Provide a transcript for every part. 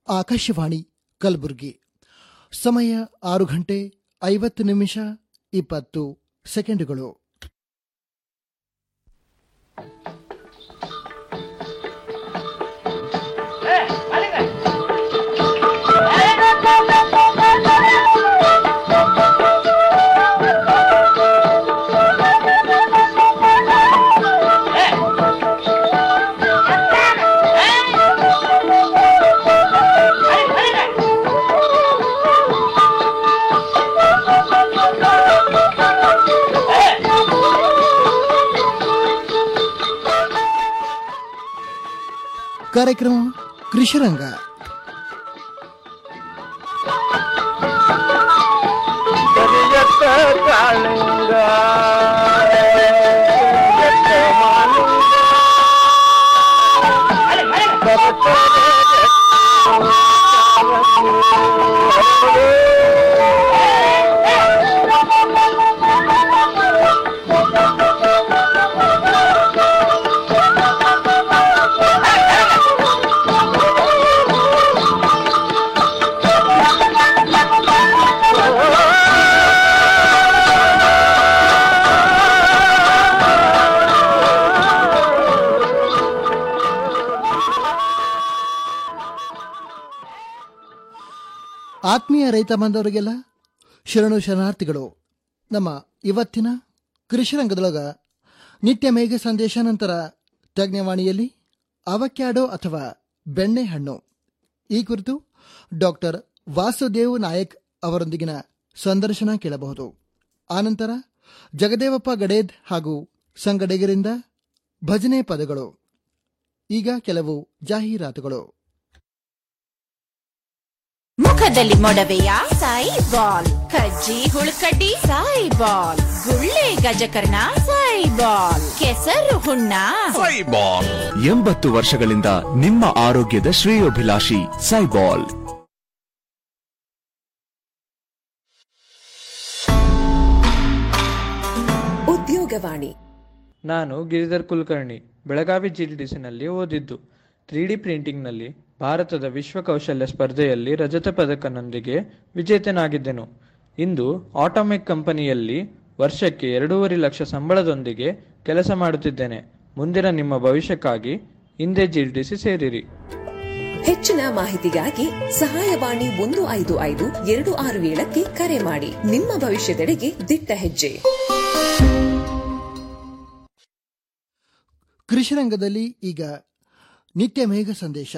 ಆಕಾಶವಾಣಿ ಕಲಬುರಗಿ ಸಮಯ ಆರು ಗಂಟೆ ಐವತ್ತು ನಿಮಿಷ ಇಪ್ಪತ್ತು ಸೆಕೆಂಡುಗಳು ಕಾರ್ಯಕ್ರಮ ಕೃಷಿರಂಗ ಕರಿಯತ್ತ ಕಾಳಿಂಗ ಕರಿಯತ್ತ ಮಾಲಿಂಗ ಬರ್ತದೆ ಆತ್ಮೀಯ ರೈತ ಬಾಂಧವರಿಗೆಲ್ಲ ಶರಣು ಶರಣಾರ್ಥಿಗಳು ನಮ್ಮ ಇವತ್ತಿನ ಕೃಷಿರಂಗದೊಳಗ ನಿತ್ಯ ಮೇಘ ಸಂದೇಶ ನಂತರ ತಜ್ಞವಾಣಿಯಲ್ಲಿ ಅವಕ್ಯಾಡೋ ಅಥವಾ ಬೆಣ್ಣೆಹಣ್ಣು ಈ ಕುರಿತು ಡಾಕ್ಟರ್ ವಾಸುದೇವ್ ನಾಯಕ್ ಅವರೊಂದಿಗಿನ ಸಂದರ್ಶನ ಕೇಳಬಹುದು ಆನಂತರ ಜಗದೇವಪ್ಪ ಗಡೇದ್ ಹಾಗೂ ಸಂಗಡಿಗರಿಂದ ಭಜನೆ ಪದಗಳು ಈಗ ಕೆಲವು ಜಾಹೀರಾತುಗಳು ಮುಖದಲ್ಲಿ ಮೊಡವೆಯ ಸಾಯಿ ಬಾಲ್ ಕಜ್ಜಿ ಹುಳುಕಡ್ಡಿ ಸಾಯಿ ಬಾಲ್ ಗುಳ್ಳೆ ಗಜಕರ್ಣ ಸಾಯಿ ಬಾಲ್ ಕೆಸರು ಹುಣ್ಣ ಸೈಬಾಲ್ ಎಂಬತ್ತು ವರ್ಷಗಳಿಂದ ನಿಮ್ಮ ಆರೋಗ್ಯದ ಶ್ರೇಯೋಭಿಲಾಷಿ ಸೈಬಾಲ್ ಉದ್ಯೋಗವಾಣಿ ನಾನು ಗಿರಿಧರ್ ಕುಲಕರ್ಣಿ ಬೆಳಗಾವಿ ಜಿಲ್ಡಿಸಿನಲ್ಲಿ ಓದಿದ್ದು ತ್ರೀ ಡಿ ಪ್ರಿಂಟಿಂಗ್ನಲ್ಲಿ ಭಾರತದ ವಿಶ್ವ ಕೌಶಲ್ಯ ಸ್ಪರ್ಧೆಯಲ್ಲಿ ರಜತ ಪದಕನೊಂದಿಗೆ ವಿಜೇತನಾಗಿದ್ದೆನು ಇಂದು ಆಟೋಮೆಕ್ ಕಂಪನಿಯಲ್ಲಿ ವರ್ಷಕ್ಕೆ ಎರಡೂವರೆ ಲಕ್ಷ ಸಂಬಳದೊಂದಿಗೆ ಕೆಲಸ ಮಾಡುತ್ತಿದ್ದೇನೆ ಮುಂದಿನ ನಿಮ್ಮ ಭವಿಷ್ಯಕ್ಕಾಗಿ ಹಿಂದೆ ಜಿಲ್ಡಿಸಿ ಸೇರಿರಿ ಹೆಚ್ಚಿನ ಮಾಹಿತಿಗಾಗಿ ಸಹಾಯವಾಣಿ ಒಂದು ಐದು ಐದು ಎರಡು ಆರು ಏಳಕ್ಕೆ ಕರೆ ಮಾಡಿ ನಿಮ್ಮ ಭವಿಷ್ಯದೆಡೆಗೆ ದಿಟ್ಟ ಹೆಜ್ಜೆ ಕೃಷಿರಂಗದಲ್ಲಿ ಈಗ ನಿತ್ಯ ಮೇಘ ಸಂದೇಶ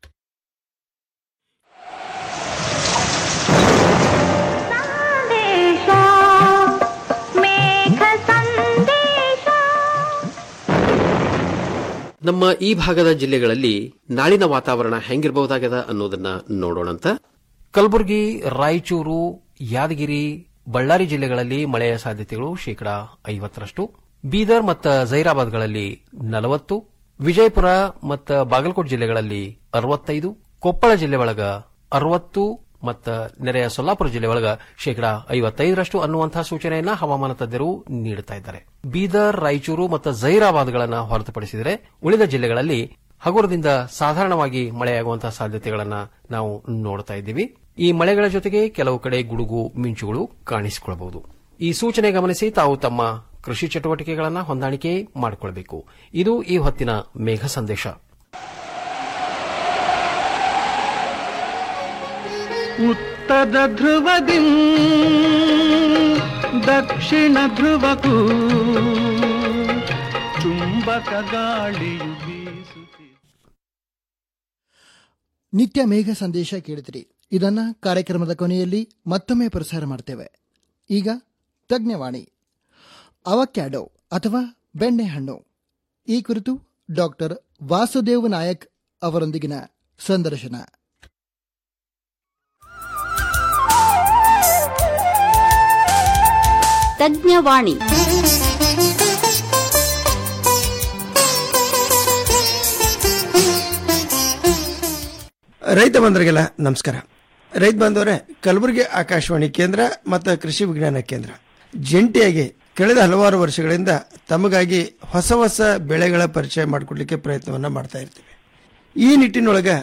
ನಮ್ಮ ಈ ಭಾಗದ ಜಿಲ್ಲೆಗಳಲ್ಲಿ ನಾಳಿನ ವಾತಾವರಣ ಹೆಂಗಿರಬಹುದಾಗದ ಅನ್ನೋದನ್ನ ನೋಡೋಣಂತ ಕಲಬುರಗಿ ರಾಯಚೂರು ಯಾದಗಿರಿ ಬಳ್ಳಾರಿ ಜಿಲ್ಲೆಗಳಲ್ಲಿ ಮಳೆಯ ಸಾಧ್ಯತೆಗಳು ಶೇಕಡಾ ಐವತ್ತರಷ್ಟು ಬೀದರ್ ಮತ್ತು ಜೈರಾಬಾದ್ಗಳಲ್ಲಿ ನಲವತ್ತು ವಿಜಯಪುರ ಮತ್ತು ಬಾಗಲಕೋಟೆ ಜಿಲ್ಲೆಗಳಲ್ಲಿ ಅರವತ್ತೈದು ಕೊಪ್ಪಳ ಜಿಲ್ಲೆ ಒಳಗ ಅರವತ್ತು ಮತ್ತು ನೆರೆಯ ಸೊಲ್ಲಾಪುರ ಜಿಲ್ಲೆ ಒಳಗ ಶೇಕಡಾ ಐವತ್ತೈದರಷ್ಟು ಅನ್ನುವಂತಹ ಸೂಚನೆಯನ್ನ ಹವಾಮಾನ ತಜ್ಞರು ನೀಡುತ್ತಾ ಇದ್ದಾರೆ ಬೀದರ್ ರಾಯಚೂರು ಮತ್ತು ಜೈರಾಬಾದ್ಗಳನ್ನು ಹೊರತುಪಡಿಸಿದರೆ ಉಳಿದ ಜಿಲ್ಲೆಗಳಲ್ಲಿ ಹಗುರದಿಂದ ಸಾಧಾರಣವಾಗಿ ಮಳೆಯಾಗುವಂತಹ ಸಾಧ್ಯತೆಗಳನ್ನ ನಾವು ನೋಡ್ತಾ ಇದ್ದೀವಿ ಈ ಮಳೆಗಳ ಜೊತೆಗೆ ಕೆಲವು ಕಡೆ ಗುಡುಗು ಮಿಂಚುಗಳು ಕಾಣಿಸಿಕೊಳ್ಳಬಹುದು ಈ ಸೂಚನೆ ಗಮನಿಸಿ ತಾವು ತಮ್ಮ ಕೃಷಿ ಚಟುವಟಿಕೆಗಳನ್ನು ಹೊಂದಾಣಿಕೆ ಮಾಡಿಕೊಳ್ಳಬೇಕು ಇದು ಈ ಹೊತ್ತಿನ ಮೇಘ ಸಂದೇಶ ಉತ್ತರ ಧ್ರುವದಿ ದಕ್ಷಿಣ ಧ್ರುವಕ್ಕೂ ಚುಂಬಕ ಗಾಳಿಯು ಬೀಸುತ್ತಿದೆ ನಿತ್ಯ ಮೇಘ ಸಂದೇಶ ಕೇಳಿದ್ರಿ ಇದನ್ನ ಕಾರ್ಯಕ್ರಮದ ಕೊನೆಯಲ್ಲಿ ಮತ್ತೊಮ್ಮೆ ಪ್ರಸಾರ ಮಾಡ್ತೇವೆ ಈಗ ತಜ್ಞವಾಣಿ ಅವಕ್ಯಾಡೋ ಅಥವಾ ಬೆಣ್ಣೆಹಣ್ಣು ಈ ಕುರಿತು ಡಾಕ್ಟರ್ ವಾಸುದೇವ್ ನಾಯಕ್ ಅವರೊಂದಿಗಿನ ಸಂದರ್ಶನ ತಜ್ಞವಾಣಿ ರೈತ ಬಂಧುಗಳಿಗೆಲ್ಲ ನಮಸ್ಕಾರ ರೈತ ಬಾಂಧವರೇ ಕಲಬುರಗಿ ಆಕಾಶವಾಣಿ ಕೇಂದ್ರ ಮತ್ತು ಕೃಷಿ ವಿಜ್ಞಾನ ಕೇಂದ್ರ ಜಂಟಿಯಾಗಿ ಕಳೆದ ಹಲವಾರು ವರ್ಷಗಳಿಂದ ತಮಗಾಗಿ ಹೊಸ ಹೊಸ ಬೆಳೆಗಳ ಪರಿಚಯ ಮಾಡಿಕೊಡ್ಲಿಕ್ಕೆ ಪ್ರಯತ್ನವನ್ನ ಮಾಡ್ತಾ ಇರ್ತೀವಿ ಈ ನಿಟ್ಟಿನೊಳಗೆ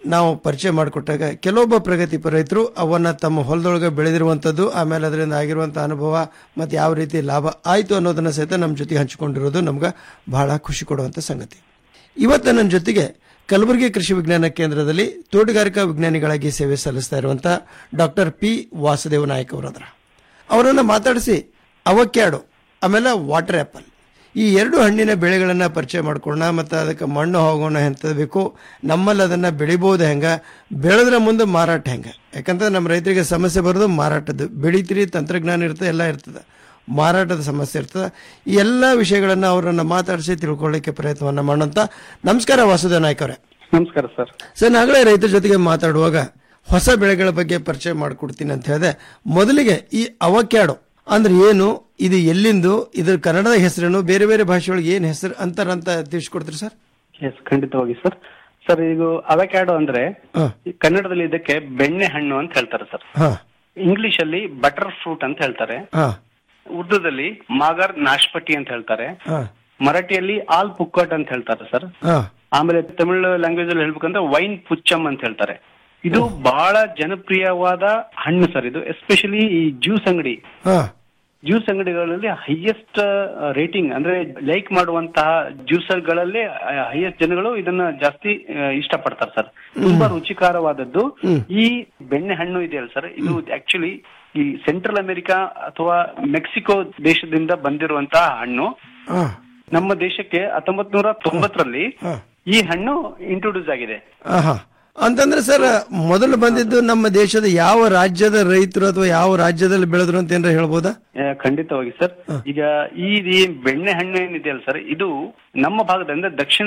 ನಾವು ಪರಿಚಯ ಮಾಡಿಕೊಟ್ಟಾಗ ಕೆಲವೊಬ್ಬ ಪ್ರಗತಿಪರ ರೈತರು ಅವನ್ನ ತಮ್ಮ ಹೊಲದೊಳಗೆ ಬೆಳೆದಿರುವಂತದ್ದು ಆಮೇಲೆ ಅದರಿಂದ ಆಗಿರುವಂತಹ ಅನುಭವ ಮತ್ತೆ ಯಾವ ರೀತಿ ಲಾಭ ಆಯ್ತು ಅನ್ನೋದನ್ನ ಸಹಿತ ನಮ್ಮ ಜೊತೆಗೆ ಹಂಚಿಕೊಂಡಿರೋದು ನಮ್ಗೆ ಬಹಳ ಖುಷಿ ಕೊಡುವಂತ ಸಂಗತಿ ಇವತ್ತು ನನ್ನ ಜೊತೆಗೆ ಕಲಬುರಗಿ ಕೃಷಿ ವಿಜ್ಞಾನ ಕೇಂದ್ರದಲ್ಲಿ ತೋಟಗಾರಿಕಾ ವಿಜ್ಞಾನಿಗಳಾಗಿ ಸೇವೆ ಸಲ್ಲಿಸ್ತಾ ಇರುವಂತಹ ಡಾಕ್ಟರ್ ಪಿ ವಾಸುದೇವ ನಾಯಕ್ ಅವರದ್ರ ಅವರನ್ನ ಮಾತಾಡಿಸಿ ಅವಕ್ಯಾಡು ಆಮೇಲೆ ವಾಟರ್ ಆ್ಯಪಲ್ ಈ ಎರಡು ಹಣ್ಣಿನ ಬೆಳೆಗಳನ್ನ ಪರಿಚಯ ಮಾಡ್ಕೊಳ್ಳೋಣ ಮತ್ತು ಅದಕ್ಕೆ ಮಣ್ಣು ಹೋಗೋಣ ಎಂತ ಬೇಕು ನಮ್ಮಲ್ಲಿ ಅದನ್ನ ಬೆಳಿಬೋದು ಹೆಂಗ ಬೆಳೆದ್ರ ಮುಂದೆ ಮಾರಾಟ ಹೆಂಗ ಯಾಕಂದ್ರೆ ನಮ್ಮ ರೈತರಿಗೆ ಸಮಸ್ಯೆ ಬರೋದು ಮಾರಾಟದ್ದು ಬೆಳಿತೀರಿ ತಂತ್ರಜ್ಞಾನ ಇರ್ತದೆ ಎಲ್ಲ ಇರ್ತದೆ ಮಾರಾಟದ ಸಮಸ್ಯೆ ಇರ್ತದೆ ಈ ಎಲ್ಲ ವಿಷಯಗಳನ್ನ ಅವರನ್ನ ಮಾತಾಡಿಸಿ ತಿಳ್ಕೊಳ್ಳಿಕ್ಕೆ ಪ್ರಯತ್ನವನ್ನ ಮಾಡೋಂತ ನಮಸ್ಕಾರ ವಾಸುದೇವ ನಾಯ್ಕ ಅವರೇ ನಮಸ್ಕಾರ ಸರ್ ಸರ್ ನಾಗಳೇ ರೈತರ ಜೊತೆಗೆ ಮಾತಾಡುವಾಗ ಹೊಸ ಬೆಳೆಗಳ ಬಗ್ಗೆ ಪರಿಚಯ ಮಾಡಿಕೊಡ್ತೀನಿ ಅಂತ ಹೇಳಿದೆ ಮೊದಲಿಗೆ ಈ ಅವಕ್ಯಾಡೋ ಅಂದ್ರೆ ಏನು ಇದು ಎಲ್ಲಿಂದು ಇದ್ರ ಕನ್ನಡದ ಹೆಸರೇನು ಬೇರೆ ಬೇರೆ ಭಾಷೆಯೊಳಗೆ ಏನ್ ಹೆಸರು ಅಂತಾರಂತ ತಿಳಿಸ್ಕೊಡ್ತೀರಿ ಸರ್ ಎಸ್ ಖಂಡಿತವಾಗಿ ಸರ್ ಸರ್ ಇದು ಅವಕ್ಯಾಡೋ ಅಂದ್ರೆ ಹಾ. ಈ ಕನ್ನಡದಲ್ಲಿ ಇದಕ್ಕೆ ಬೆಣ್ಣೆ ಹಣ್ಣು ಅಂತ ಹೇಳ್ತಾರೆ ಸರ್ ಹಾ ಇಂಗ್ಲಿಷ್ ಅಲ್ಲಿ ಬಟರ್ ಫ್ರೂಟ್ ಅಂತ ಹೇಳ್ತಾರೆ ಹಾ ಉರ್ದುದಲ್ಲಿ ಮಾಗರ್ ನಾಶ್ಪಟಿ ಅಂತ ಹೇಳ್ತಾರೆ ಹಾ ಮರಾಠಿಯಲ್ಲಿ ಆಲ್ ಪುಕ್ಕಟ್ ಅಂತ ಹೇಳ್ತಾರೆ ಸರ್ ಹಾ ಆಮೇಲೆ ತಮಿಳ್ ಲ್ಯಾಂಗ್ವೇಜ್ ಅಲ್ಲಿ ಹೇಳ್ಬೇಕಂದ್ರೆ ವೈನ್ ಪುಚ್ಚಮ್ ಅಂತ ಹೇಳ್ತಾರೆ ಇದು ಬಹಳ ಜನಪ್ರಿಯವಾದ ಹಣ್ಣು ಸರ್ ಇದು ಎಸ್ಪೆಷಲಿ ಈ ಜ್ಯೂಸ್ ಅಂಗಡಿ ಹಾ ಜ್ಯೂಸ್ ಅಂಗಡಿಗಳಲ್ಲಿ ಹೈಯೆಸ್ಟ್ ರೇಟಿಂಗ್ ಅಂದ್ರೆ ಲೈಕ್ ಮಾಡುವಂತಹ ಜ್ಯೂಸರ್ಗಳಲ್ಲಿ ಹೈಯೆಸ್ಟ್ ಜನಗಳು ಇದನ್ನ ಜಾಸ್ತಿ ಆ, ಇಷ್ಟಪಡ್ತಾರೆ ಸರ್ ತುಂಬಾ ರುಚಿಕರವಾದದ್ದು ಈ ಬೆಣ್ಣೆ ಹಣ್ಣು ಇದೆಯಲ್ಲ ಸರ್ ಇದು ಆಕ್ಚುಲಿ ಈ ಸೆಂಟ್ರಲ್ ಅಮೆರಿಕಾ ಅಥವಾ ಮೆಕ್ಸಿಕೋ ದೇಶದಿಂದ ಬಂದಿರುವಂತಹ ಹಣ್ಣು ಹಾ ನಮ್ಮ ದೇಶಕ್ಕೆ ಹತ್ತೊಂಬತ್ ನೂರ ತೊಂಬತ್ತರಲ್ಲಿ ಹಾ. ಈ ಹಣ್ಣು ಇಂಟ್ರೊಡ್ಯೂಸ್ ಆಗಿದೆ ಆಹಾ ಅಂತಂದ್ರೆ ಸರ್ ಮೊದಲು ಬಂದಿದ್ದು ನಮ್ಮ ದೇಶದ ಯಾವ ರಾಜ್ಯದ ರೈತರು ಅಥವಾ ಯಾವ ರಾಜ್ಯದಲ್ಲಿ ಬೆಳೆದ್ರು ಅಂತ ಏನಾರ ಹೇಳ್ಬೋದಾ ಆ, ಖಂಡಿತವಾಗಿ ಸರ್ ಈಗ ಈ ಈ ಬೆಣ್ಣೆ ಹಣ್ಣು ಏನಿದೆಯಲ್ಲ ಸರ್ ಇದು ನಮ್ಮ ಭಾಗದ ಅಂದ್ರೆ ದಕ್ಷಿಣ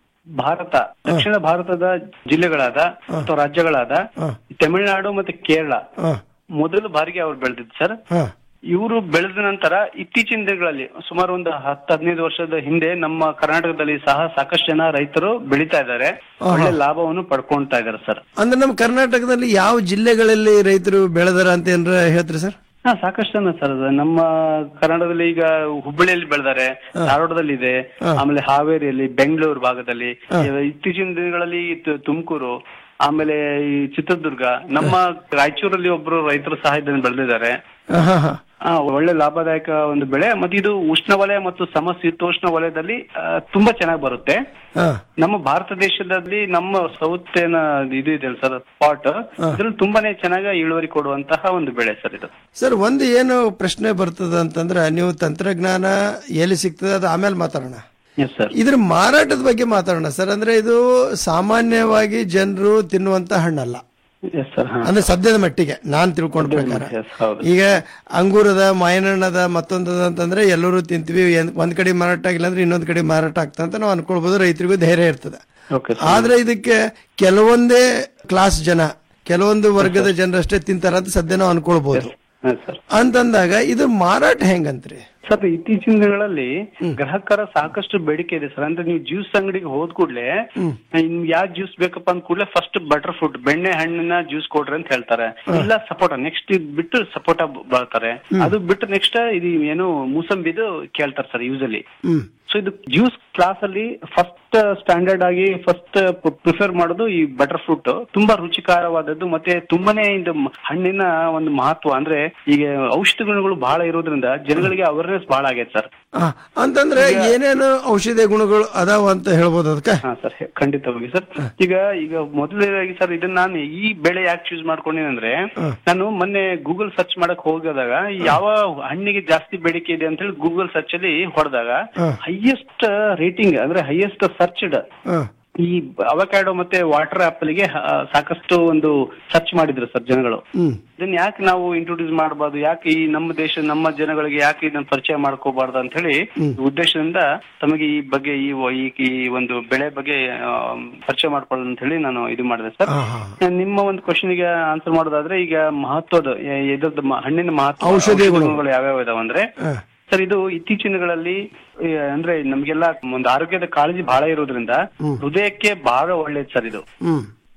ಭಾರತ ದಕ್ಷಿಣ ಭಾರತದ ಜಿಲ್ಲೆಗಳಾದ ಅಥವಾ ರಾಜ್ಯಗಳಾದ ತಮಿಳುನಾಡು ಮತ್ತೆ ಕೇರಳ ಹಾ ಮೊದಲು ಬಾರಿಗೆ ಅವ್ರು ಬೆಳೆದಿದ್ದು ಸರ್ ಹಾ ಇವರು ಬೆಳೆದ ನಂತರ ಇತ್ತೀಚಿನ ದಿನಗಳಲ್ಲಿ ಸುಮಾರು ಒಂದು ಹತ್ತು ಹದಿನೈದು ವರ್ಷದ ಹಿಂದೆ ನಮ್ಮ ಕರ್ನಾಟಕದಲ್ಲಿ ಸಹ ಸಾಕಷ್ಟು ಜನ ರೈತರು ಬೆಳೀತಾ ಇದ್ದಾರೆ ಒಳ್ಳೆ ಲಾಭವನ್ನು ಪಡ್ಕೊಂತಾ ಇದ್ದಾರೆ ಸರ್ ಅಂದ್ರೆ ನಮ್ಮ ಕರ್ನಾಟಕದಲ್ಲಿ ಯಾವ ಜಿಲ್ಲೆಗಳಲ್ಲಿ ರೈತರು ಬೆಳೆದಾರ ಅಂತ ಏನಾರ ಹೇಳ್ತೀರಿ ಸರ್ ಹಾ ಸಾಕಷ್ಟು ಜನ ಸರ್ ಅದು ನಮ್ಮ ಕರ್ನಾಟಕದಲ್ಲಿ ಈಗ ಹುಬ್ಬಳ್ಳಿಯಲ್ಲಿ ಬೆಳೆದಾರೆ ಧಾರವಾಡದಲ್ಲಿ ಇದೆ ಆಮೇಲೆ ಹಾವೇರಿಯಲ್ಲಿ ಬೆಂಗಳೂರು ಭಾಗದಲ್ಲಿ ಇವ- ಇತ್ತೀಚಿನ ದಿನಗಳಲ್ಲಿ ತು- ತುಮಕೂರು ಆಮೇಲೆ ಈ ಚಿತ್ರದುರ್ಗ ನಮ್ಮ ರಾಯಚೂರಲ್ಲಿ ಒಬ್ರು ರೈತರು ಸಹ ಇದನ್ನು ಬೆಳೆದಿದ್ದಾರೆ ಹಾ ಹಾ ಆ, ಒಳ್ಳೆ ಲಾಭದಾಯಕ ಒಂದು ಬೆಳೆ ಮತ್ತೆ ಇದು ಉಷ್ಣವಲಯ ಮತ್ತು ಸಮಶೀತೋಷ್ಣ ವಲಯದಲ್ಲಿ ಆ, ತುಂಬಾ ಚೆನ್ನಾಗಿ ಬರುತ್ತೆ ಹಾ ನಮ್ಮ ಭಾರತ ದೇಶದಲ್ಲಿ ನಮ್ಮ ಸೌತ್ ಏನ ಇದು ಇದೆ ಸರ್ ಸ್ಪಾಟ್ ಇದ್ರಲ್ಲಿ ತುಂಬಾನೇ ಚೆನ್ನಾಗಿ ಇಳುವರಿ ಕೊಡುವಂತಹ ಒಂದು ಬೆಳೆ ಸರ್ ಇದು ಸರ್ ಒಂದು ಏನು ಪ್ರಶ್ನೆ ಬರ್ತದ ಅಂತಂದ್ರೆ ನೀವು ತಂತ್ರಜ್ಞಾನ ಎಲ್ಲಿ ಸಿಗ್ತದೆ ಅದು ಆಮೇಲೆ ಮಾತಾಡೋಣ ಎಸ್ ಸರ್ ಇದ್ರ ಮಾರಾಟದ ಬಗ್ಗೆ ಮಾತಾಡೋಣ ಸರ್ ಅಂದ್ರೆ ಇದು ಸಾಮಾನ್ಯವಾಗಿ ಜನರು ತಿನ್ನುವಂತ ಹಣ್ಣಲ್ಲ ಎಸ್ ಸರ್ ಹಾ ಅಂದ್ರೆ ಸದ್ಯದ ಮಟ್ಟಿಗೆ ನಾನ್ ತಿಳ್ಕೊಂಡ ಪ್ರಕಾರ ಎಸ್ ಹೌದು ಈಗ ಅಂಗೂರದ ಮಾಯನಣ್ಣದ ಮತ್ತೊಂದದ ಅಂತಂದ್ರೆ ಎಲ್ಲರೂ ತಿಂತೀವಿ ಏನ್- ಒಂದ್ ಕಡೆ ಮಾರಾಟ ಆಗಿಲ್ಲ ಅಂದ್ರೆ ಇನ್ನೊಂದ್ ಕಡೆ ಮಾರಾಟ ಆಗ್ತದೆ ಅಂತ ನಾವು ಅನ್ಕೊಳ್ಬಹುದು ರೈತರಿಗೂ ಧೈರ್ಯ ಇರ್ತದೆ ಓಕೆ ಆದ್ರೆ ಇದಕ್ಕೆ ಕೆಲವೊಂದೇ ಕ್ಲಾಸ್ ಜನ ಕೆಲವೊಂದು ವರ್ಗದ ಜನರಷ್ಟೇ ತಿಂತಾರ ಅಂತ ಸದ್ಯ ನಾವು ಅನ್ಕೊಳ್ಬಹುದು ಸರ್ ಅಂತಂದಾಗ ಇದು ಮಾರಾಟ ಹೆಂಗಂತ್ರಿ ಸರ್ ಇತ್ತೀಚಿನ ದಿನಗಳಲ್ಲಿ ಗ್ರಾಹಕರ ಸಾಕಷ್ಟು ಬೇಡಿಕೆ ಇದೆ ಸರ್ ಅಂದ್ರೆ ನೀವು ಜ್ಯೂಸ್ ಅಂಗಡಿಗೆ ಹೋದ್ ಕೂಡ್ಲೆ ನಿಮ್ಗೆ ಯಾವ ಜ್ಯೂಸ್ ಬೇಕಪ್ಪ ಅಂದ ಕೂಡಲೇ ಫಸ್ಟ್ ಬಟರ್ ಫ್ರೂಟ್ ಬೆಣ್ಣೆ ಹಣ್ಣಿನ ಜ್ಯೂಸ್ ಕೊಡ್ರಿ ಅಂತ ಹೇಳ್ತಾರೆ ಇಲ್ಲ ಸಪೋಟ ನೆಕ್ಸ್ಟ್ ಇದು ಬಿಟ್ಟು ಸಪೋಟ ಬರ್ತಾರೆ ಅದು ಬಿಟ್ಟು ನೆಕ್ಸ್ಟ್ ಇದು ಏನು ಮೂಸಂಬಿದು ಕೇಳ್ತಾರೆ ಸರ್ ಯೂಸಲಿ ಹ್ಮ್ ಸೊ ಇದು ಜ್ಯೂಸ್ ಕ್ಲಾಸ್ ಅಲ್ಲಿ ಫಸ್ಟ್ ಸ್ಟ್ಯಾಂಡರ್ಡ್ ಆಗಿ ಫಸ್ಟ್ ಪ್ರಿಫರ್ ಮಾಡೋದು ಈ ಬಟರ್ ಫ್ರೂಟ್ ತುಂಬಾ ರುಚಿಕರವಾದದ್ದು ಮತ್ತೆ ತುಂಬಾನೇ ಇದು ಮ- ಹಣ್ಣಿನ ಒಂದು ಮಹತ್ವ ಅಂದ್ರೆ ಈಗ ಔಷಧಿ ಗುಣಗಳು ಬಹಳ ಇರೋದ್ರಿಂದ ಜನಗಳಿಗೆ ಅವೇರ್ನೆಸ್ ಬಹಳ ಆಗೈತೆ ಸರ್ ಆ, ಅಂತಂದ್ರೆ ಏನೇನು ಔಷಧಿ ಗುಣಗಳು ಅದಾವ ಅಂತ ಹೇಳ್ಬೋದು ಅದಕ್ಕೆ ಹಾ ಸರ್ ಖಂಡಿತವಾಗಿ ಸರ್ ಈಗ ಈಗ ಮೊದಲನೇದಾಗಿ ಸರ್ ಇದನ್ನ ನಾನು ಈ ಬೆಳೆ ಯಾಕೆ ಚೂಸ್ ಮಾಡ್ಕೊಂಡಿನಿ ಅಂದ್ರೆ ನಾನು ಮೊನ್ನೆ ಗೂಗಲ್ ಸರ್ಚ್ ಮಾಡಕ್ ಹೋಗಿದಾಗ ಯಾವ ಹಣ್ಣಿಗೆ ಜಾಸ್ತಿ ಬೇಡಿಕೆ ಇದೆ ಅಂತ ಹೇಳಿ ಗೂಗಲ್ ಸರ್ಚ್ ಅಲ್ಲಿ ಹೊಡೆದಾಗ ಹೈಯೆಸ್ಟ್ ರೇಟಿಂಗ್ ಅಂದ್ರೆ ಹೈಯೆಸ್ಟ್ ಸರ್ಚ್ಡ್ ಹ. ಈ ಅವಕ್ಯಾಡೋ ಮತ್ತೆ ವಾಟರ್ ಆಪಲ್ ಗೆ ಆ, ಸಾಕಷ್ಟು ಒಂದು ಸರ್ಚ್ ಮಾಡಿದ್ರು ಸರ್ ಜನಗಳು ಹ್ಮ್ ಇದನ್ನ ಯಾಕೆ ನಾವು ಇಂಟ್ರೊಡ್ಯೂಸ್ ಮಾಡಬಾರ್ದು ಯಾಕೆ ಈ ನಮ್ಮ ದೇಶ ನಮ್ಮ ಜನಗಳಿಗೆ ಯಾಕೆ ಇದನ್ನ ಪರಿಚಯ ಮಾಡ್ಕೋಬಾರ್ದು ಅಂತ ಹೇಳಿ ಉದ್ದೇಶದಿಂದ ತಮಗೆ ಈ ಬಗ್ಗೆ ಈ ವ- ಈ ಈ ಒಂದು ಬೆಳೆ ಬಗ್ಗೆ ಆ, ಪರಿಚಯ ಮಾಡ್ಕೊಳ್ಳೋದು ಅಂತ ಹೇಳಿ ನಾನು ಇದು ಮಾಡಿದೆ ಸರ್ ಹಾ, ಹಾ. ನಿಮ್ಮ ಒಂದು ಕ್ವಶನ್ಗೆ ಆನ್ಸರ್ ಮಾಡೋದಾದ್ರೆ ಈಗ ಮಹತ್ವದ ಎ- ಇದ್ರದ್ದು ಮ- ಹಣ್ಣಿನ ಮಹತ್ವ ಔಷಧಿ ಗುಣ. ಗುಣಗಳು ಯಾವ್ಯಾವ ಇದಾವ ಅಂದ್ರೆ ಹ. ಸರ್ ಇದು ಇತ್ತೀಚಿನ ದಿನಗಳಲ್ಲಿ ಈ, ಅಂದ್ರೆ ನಮ್ಗೆಲ್ಲ ಒಂದು ಆರೋಗ್ಯದ ಕಾಳಜಿ ಬಹಳ ಇರೋದ್ರಿಂದ ಹೃದಯಕ್ಕೆ ಬಹಳ ಒಳ್ಳೇದು ಸರ್ ಇದು ಹ್ಮ್